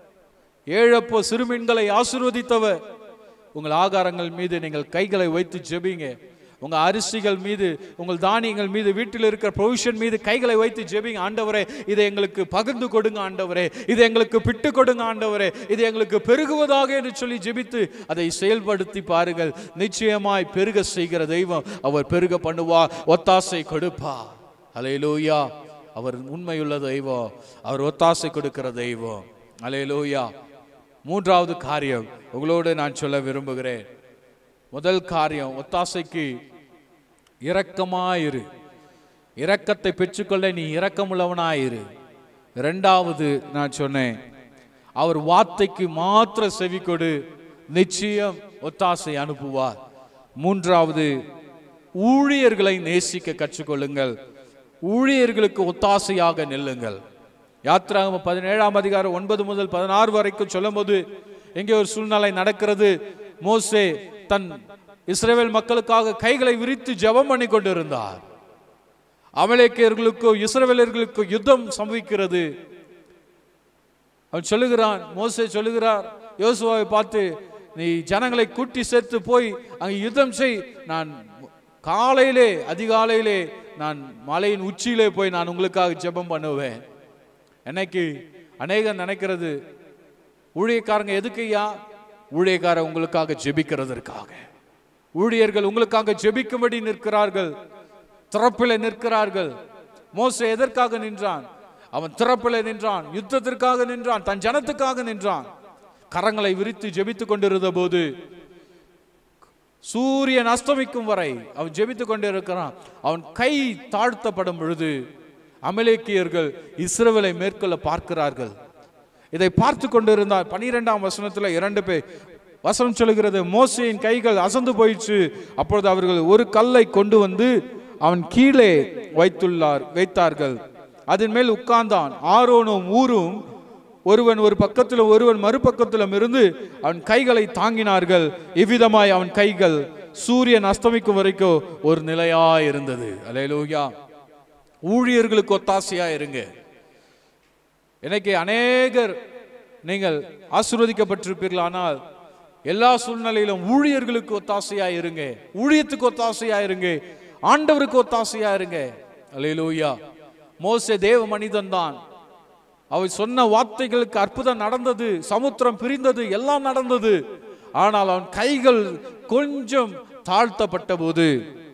ஏழப்போ சிறுமீன்களை ஆசீர்வதித்தவர் உங்கள் ஆகாரங்கள் மீது நீங்கள் கைகளை வைத்து ஜெபிங்க உங்க அரிசிகள் மீது உங்கள் தானியங்கள் மீது வீட்டில் இருக்கிற ப்ரொவிஷன் மீது கைகளை வைத்து ஜெபிங்க ஆண்டவரே இதை எங்களுக்கு பகிர்ந்து கொடுங்க ஆண்டவரே இது எங்களுக்கு பிட்டு கொடுங்க ஆண்டவரே இது எங்களுக்கு பெருகுவதாக என்று சொல்லி ஜெபித்து அதை செயல்படுத்தி பாருங்கள் நிச்சயமாய் பெருக செய்கிற தெய்வம் அவர் பெருக பண்ணுவா ஒத்தாசை கொடுப்பா அலையலூயா அவர் உண்மையுள்ள தெய்வம் அவர் ஒத்தாசை கொடுக்கிற தெய்வம் அலையலூயா மூன்றாவது காரியம் உங்களோடு நான் சொல்ல விரும்புகிறேன் முதல் காரியம் ஒத்தாசைக்கு இரக்கமாயிரு இரக்கத்தை பெற்றுக்கொள்ள நீ இரக்கமுள்ளவனாயிரு இரண்டாவது நான் சொன்னேன் அவர் வார்த்தைக்கு மாத்திர செவி கொடு நிச்சயம் ஒத்தாசை அனுப்புவார் மூன்றாவது ஊழியர்களை நேசிக்க கற்றுக்கொள்ளுங்கள் ஊழியர்களுக்கு ஒத்தாசையாக நில்லுங்கள் யாத்ராகம பதினேழாம் அதிகாரம் ஒன்பது முதல் பதினாறு வரைக்கும் சொல்லும்போது எங்கே ஒரு சூழ்நிலை நடக்கிறது மோசே தன் இஸ்ரேல் மக்களுக்காக கைகளை விரித்து ஜெபம் பண்ணி கொண்டிருந்தார் அமலேக்கியர்களுக்கோ இஸ்ரவேலர்களுக்கோ யுத்தம் சம்பவிக்கிறது அவன் சொல்லுகிறான் மோசே சொல்லுகிறார் யோசுவாவை பார்த்து நீ ஜனங்களை கூட்டி சேர்த்து போய் அங்கே யுத்தம் செய் நான் காலையிலே அதிகாலையிலே நான் மலையின் உச்சியிலே போய் நான் உங்களுக்காக ஜெபம் பண்ணுவேன் என்னைக்கு அநேகம் நினைக்கிறது ஊழியக்காரங்க எதுக்கையா ஊழியக்காரர் உங்களுக்காக ஜெபிக்கிறதற்காக ஊழியர்கள் உங்களுக்காக ஜெபிக்கும்படி நிற்கிறார்கள் திறப்பில் நிற்கிறார்கள் மோசே எதற்காக நின்றான் அவன் திறப்பில் நின்றான் யுத்தத்திற்காக நின்றான் தன் ஜனத்துக்காக நின்றான் கரங்களை விரித்து ஜெபித்துக் கொண்டிருந்த போது சூரியன் அஸ்தமிக்கும் வரை அவன் ஜெபித்துக் கொண்டிருக்கிறான் அவன் கை தாழ்த்தப்படும் பொழுது அமலேக்கியர்கள் இஸ்ரவேலை மேற்கொள்ள பார்க்கிறார்கள் இதை பார்த்து கொண்டிருந்தார் பனிரெண்டாம் வசனத்துல இரண்டு பேர் வசனம் சொல்லுகிறது மோசையின் கைகள் அசந்து போயிடுச்சு அப்பொழுது அவர்கள் ஒரு கல்லை கொண்டு வந்து அவன் கீழே வைத்துள்ளார் வைத்தார்கள் அதன் மேல் உட்கார்ந்தான் ஆரோனும் ஊரும் ஒருவன் ஒரு பக்கத்தில் ஒருவன் மறுபக்கத்திலும் இருந்து அவன் கைகளை தாங்கினார்கள் இவ்விதமாய் அவன் கைகள் சூரியன் அஸ்தமிக்கும் வரைக்கும் ஒரு நிலையா இருந்தது அலையலூயா ஊழியர்களுக்கு ஒத்தாசையா இருங்க இன்னைக்கு அநேகர் நீங்கள் ஆசீர்வதிக்கப்பட்டிருப்பீர்கள் ஆனால் எல்லா சூழ்நிலையிலும் ஊழியர்களுக்கு ஒத்தாசையா இருங்க ஊழியத்துக்கு ஒத்தாசையா இருங்க ஆண்டவருக்கு ஒத்தாசையா இருங்க அல்லேலூயா மோசே தேவ மனிதன் தான் அவர் சொன்ன வார்த்தைகளுக்கு அற்புதம் நடந்தது சமுத்திரம் பிரிந்தது எல்லாம் நடந்தது ஆனால் அவன் கைகள் கொஞ்சம் தாழ்த்தப்பட்ட போது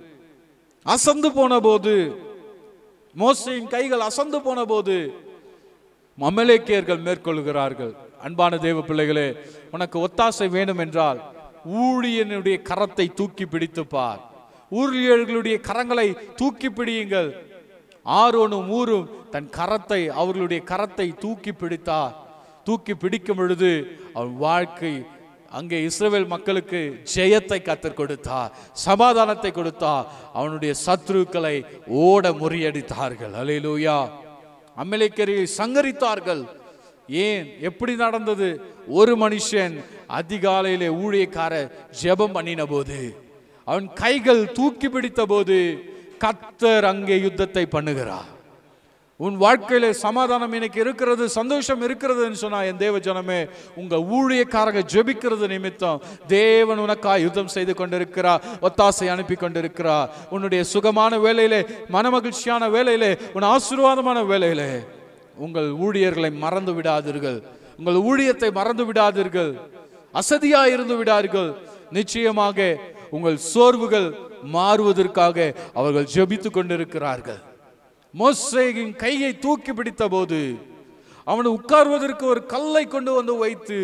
அசந்து போன போது மோசையின் கைகள் அசந்து போன போது அமலேக்கியர்கள் மேற்கொள்கிறார்கள் அன்பான தேவ பிள்ளைகளே உனக்கு ஒத்தாசை வேணும் என்றால் ஊழியனுடைய கரத்தை தூக்கி பிடித்து பார் ஊழியர்களுடைய கரங்களை தூக்கி பிடியுங்கள் ஆரோனும் ஊரும் தன் கரத்தை அவர்களுடைய கரத்தை தூக்கி பிடித்தார் தூக்கி பிடிக்கும் பொழுது அவன் வாழ்க்கை அங்கே இஸ்ரவேல் மக்களுக்கு ஜெயத்தை கத்தர் கொடுத்தார் சமாதானத்தை கொடுத்தார் அவனுடைய சத்ருக்களை ஓட முறியடித்தார்கள் அலையிலூயா அமலேக்கரை சங்கரித்தார்கள் ஏன் எப்படி நடந்தது ஒரு மனுஷன் அதிகாலையிலே ஊழியக்கார ஜெபம் பண்ணின போது அவன் கைகள் தூக்கி பிடித்த போது கத்தர் அங்கே யுத்தத்தை பண்ணுகிறார் உன் வாழ்க்கையில சமாதானம் எனக்கு இருக்கிறது சந்தோஷம் இருக்கிறதுன்னு சொன்னா என் தேவ ஜனமே உங்க ஊழியக்காரங்க ஜெபிக்கிறது நிமித்தம் தேவன் உனக்கா யுத்தம் செய்து கொண்டிருக்கிறார் ஒத்தாசை அனுப்பி கொண்டிருக்கிறார் உன்னுடைய சுகமான வேலையிலே மனமகிழ்ச்சியான வேலையிலே உன் ஆசீர்வாதமான வேலையிலே உங்கள் ஊழியர்களை மறந்து விடாதீர்கள் உங்கள் ஊழியத்தை மறந்து விடாதீர்கள் அசதியா இருந்து விடார்கள் நிச்சயமாக உங்கள் சோர்வுகள் மாறுவதற்காக அவர்கள் ஜெபித்துக் கொண்டிருக்கிறார்கள் மோசேயின் கையை தூக்கி பிடித்த போது அவனை உட்கார்வதற்கு ஒரு கல்லை கொண்டு வந்து வைத்து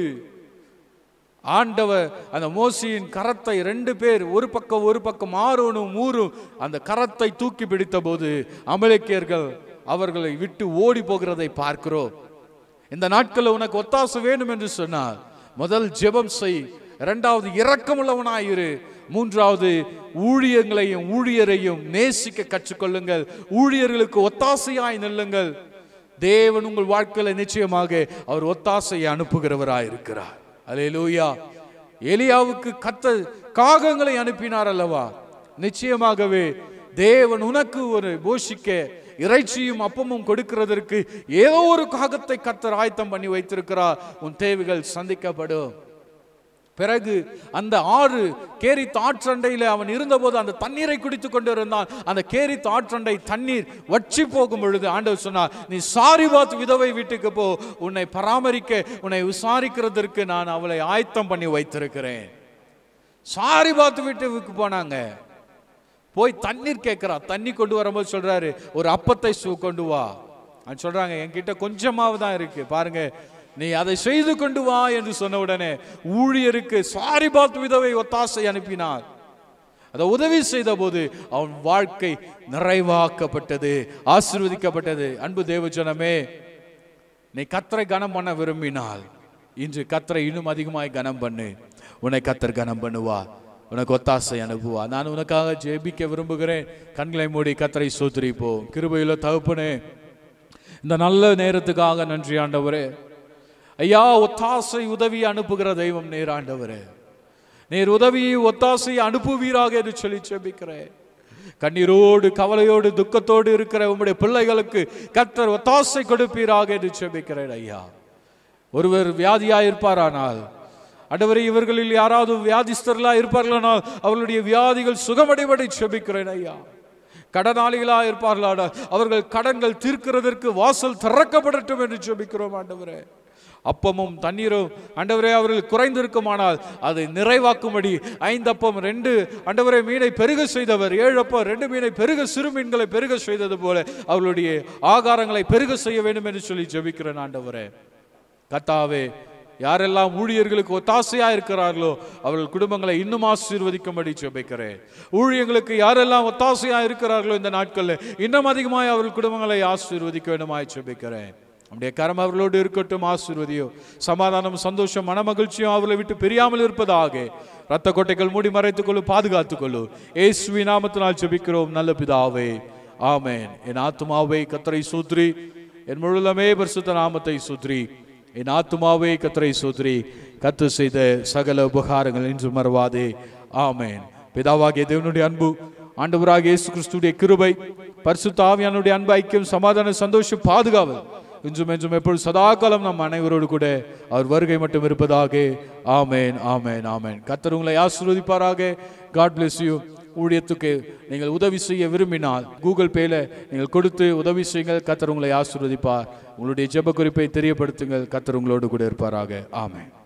ஆண்டவர் அந்த மோசியின் கரத்தை ரெண்டு பேர் ஒரு பக்கம் ஒரு பக்கம் ஆரோனும் மூரும் அந்த கரத்தை தூக்கி பிடித்த போது அமலேக்கியர்கள் அவர்களை விட்டு ஓடி போகிறதை பார்க்கிறோம் இந்த நாட்களில் உனக்கு ஒத்தாசை வேண்டும் என்று சொன்னால் முதல் ஜெபம் செய் இரண்டாவது இரக்கமுள்ளவனாயிரு மூன்றாவது ஊழியங்களையும் ஊழியரையும் நேசிக்க கற்றுக்கொள்ளுங்கள் ஊழியர்களுக்கு ஒத்தாசையாய் நில்லுங்கள் தேவன் உங்கள் வாழ்க்கையில நிச்சயமாக அவர் ஒத்தாசையை அனுப்புகிறவராய் இருக்கிறார் அல்லேலூயா எலியாவுக்கு கத்த காகங்களை அனுப்பினார் அல்லவா நிச்சயமாகவே தேவன் உனக்கு ஒரு போஷிக்க இறைச்சியும் அப்பமும் கொடுக்கிறதற்கு ஏதோ ஒரு காகத்தை கத்தர் ஆயத்தம் பண்ணி வைத்திருக்கிறார் உன் தேவைகள் சந்திக்கப்படும் பிறகு அந்த ஆறு கேரி ஆற்றண்டையில அவன் இருந்தபோது அந்த தண்ணீரை குடித்து கொண்டு இருந்தான் அந்த கேரி ஆற்றண்டை தண்ணீர் வற்றி போகும் பொழுது ஆண்டவர் சொன்னார் நீ சாரிபாத் விதவை வீட்டுக்கு போ உன்னை பராமரிக்க உன்னை விசாரிக்கிறதற்கு நான் அவளை ஆயத்தம் பண்ணி வைத்திருக்கிறேன் சாரிபாத் வீட்டுக்கு போனாங்க போய் தண்ணீர் கேட்கிறா தண்ணி கொண்டு வரும்போது சொல்றாரு ஒரு அப்பத்தை சு- கொண்டு வா அது சொல்றாங்க என்கிட்ட கொஞ்சமாவது தான் இருக்கு பாருங்க நீ அதை செய்து கொண்டு வா என்று சொன்ன உடனே ஊழியருக்கு சாரிபாத் விதவை ஒத்தாசை அனுப்பினார் அதை உதவி செய்த போது அவன் வாழ்க்கை நிறைவாக்கப்பட்டது ஆசீர்வதிக்கப்பட்டது அன்பு தேவஜனமே நீ கத்தரை கனம் பண்ண விரும்பினால் இன்று கத்தரை இன்னும் அதிகமாய் கனம் பண்ணு உன்னை கத்தர் கனம் பண்ணுவா உனக்கு ஒத்தாசை அனுப்புவா நான் உனக்காக ஜெபிக்க விரும்புகிறேன் கண்களை மூடி கத்தரை சோத்திரிப்போம் கிருபையில தகப்பனே இந்த நல்ல நேரத்துக்காக நன்றி ஆண்டவரே ஐயா ஒத்தாசை உதவி அனுப்புகிற தெய்வம் நேர் ஆண்டவரே நீர் உதவியை ஒத்தாசையை அனுப்புவீராக என்று சொல்லி செபிக்கிறேன் கண்ணீரோடு கவலையோடு துக்கத்தோடு இருக்கிற உம்முடைய பிள்ளைகளுக்கு கர்த்தர் ஒத்தாசை கொடுப்பீராக என்று செபிக்கிறேன் ஐயா ஒருவர் வியாதியா இருப்பாரானால் ஆண்டவரே இவர்களில் யாராவது வியாதிஸ்தர்களா இருப்பார்களானால் அவர்களுடைய வியாதிகள் சுகமடைவதை செபிக்கிறேன் ஐயா கடனாளிகளா இருப்பார்களானால் அவர்கள் கடன்கள் தீர்க்கிறதற்கு வாசல் திறக்கப்படட்டும் என்று செபிக்கிறோம் ஆண்டவரே அப்பமும் தண்ணீரும் ஆண்டவரே அவர்கள் குறைந்திருக்குமானால் அதை நிறைவாக்கும்படி ஐந்தப்பம் ரெண்டு ஆண்டவரே மீனை பெருக செய்தவர் ஏழு அப்பம் ரெண்டு மீனை பெருக சிறு மீன்களை பெருக செய்தது போல அவர்களுடைய ஆகாரங்களை பெருக செய்ய வேண்டும் என்று சொல்லி ஜெபிக்கிறேன் ஆண்டவரே கத்தாவே யாரெல்லாம் ஊழியர்களுக்கு ஒத்தாசையா இருக்கிறார்களோ அவர்கள் குடும்பங்களை இன்னும் ஆசீர்வதிக்கும்படி ஜெபிக்கிறேன் ஊழியர்களுக்கு யாரெல்லாம் ஒத்தாசையா இருக்கிறார்களோ இந்த நாட்களில் இன்னும் அதிகமாய் அவர்கள் குடும்பங்களை ஆசீர்வதிக்க வேண்டுமாய் ஜெபிக்கிறேன் நம்முடைய கரம் அவர்களோடு இருக்கட்டும் ஆசீர்வதியோ சமாதானம் சந்தோஷம் மனமகிழ்ச்சியும் அவர்களை விட்டு பிரியாமல் இருப்பதாக இரத்த கோட்டைகள் மூடி மறைத்துக் கொள்ளும் பாதுகாத்துக் கொள்ளும் ஏசுவி நாமத்தினால் ஜெபிக்கிறோம் நல்ல பிதாவே ஆமென் என் ஆத்துமாவை கத்தரை சூத்ரி என் முழுலமே பரிசுத்த நாமத்தை சூத்ரி என் ஆத்துமாவே கத்தரை சூத்ரி கத்து செய்த சகல உபகாரங்கள் என்று மறவாதே ஆமென் பிதாவாகிய தேவனுடைய அன்பு ஆண்டவராகிய இயேசு கிறிஸ்துடைய கிருபை பரிசுத்த ஆவியானுடைய அன்பு ஐக்கியம் சமாதான சந்தோஷம் பாதுகாவல் இன்றும் என்றும் எப்பொழுது சதாகாலம் நம் அனைவரோடு கூட அவர் வருகை மட்டும் இருப்பதாக ஆமேன் ஆமேன் ஆமேன் கத்தர் உங்களை ஆசீர்வதிப்பாராக காட் bless யூ ஊழியத்துக்கு நீங்கள் உதவி செய்ய விரும்பினால் கூகுள் பேல நீங்கள் கொடுத்து உதவி செய்யுங்கள் கத்தர் உங்களை ஆசீர்வதிப்பார் உங்களுடைய ஜெப குறிப்பை தெரியப்படுத்துங்கள் கத்தர் உங்களோடு கூட இருப்பாராக ஆமென்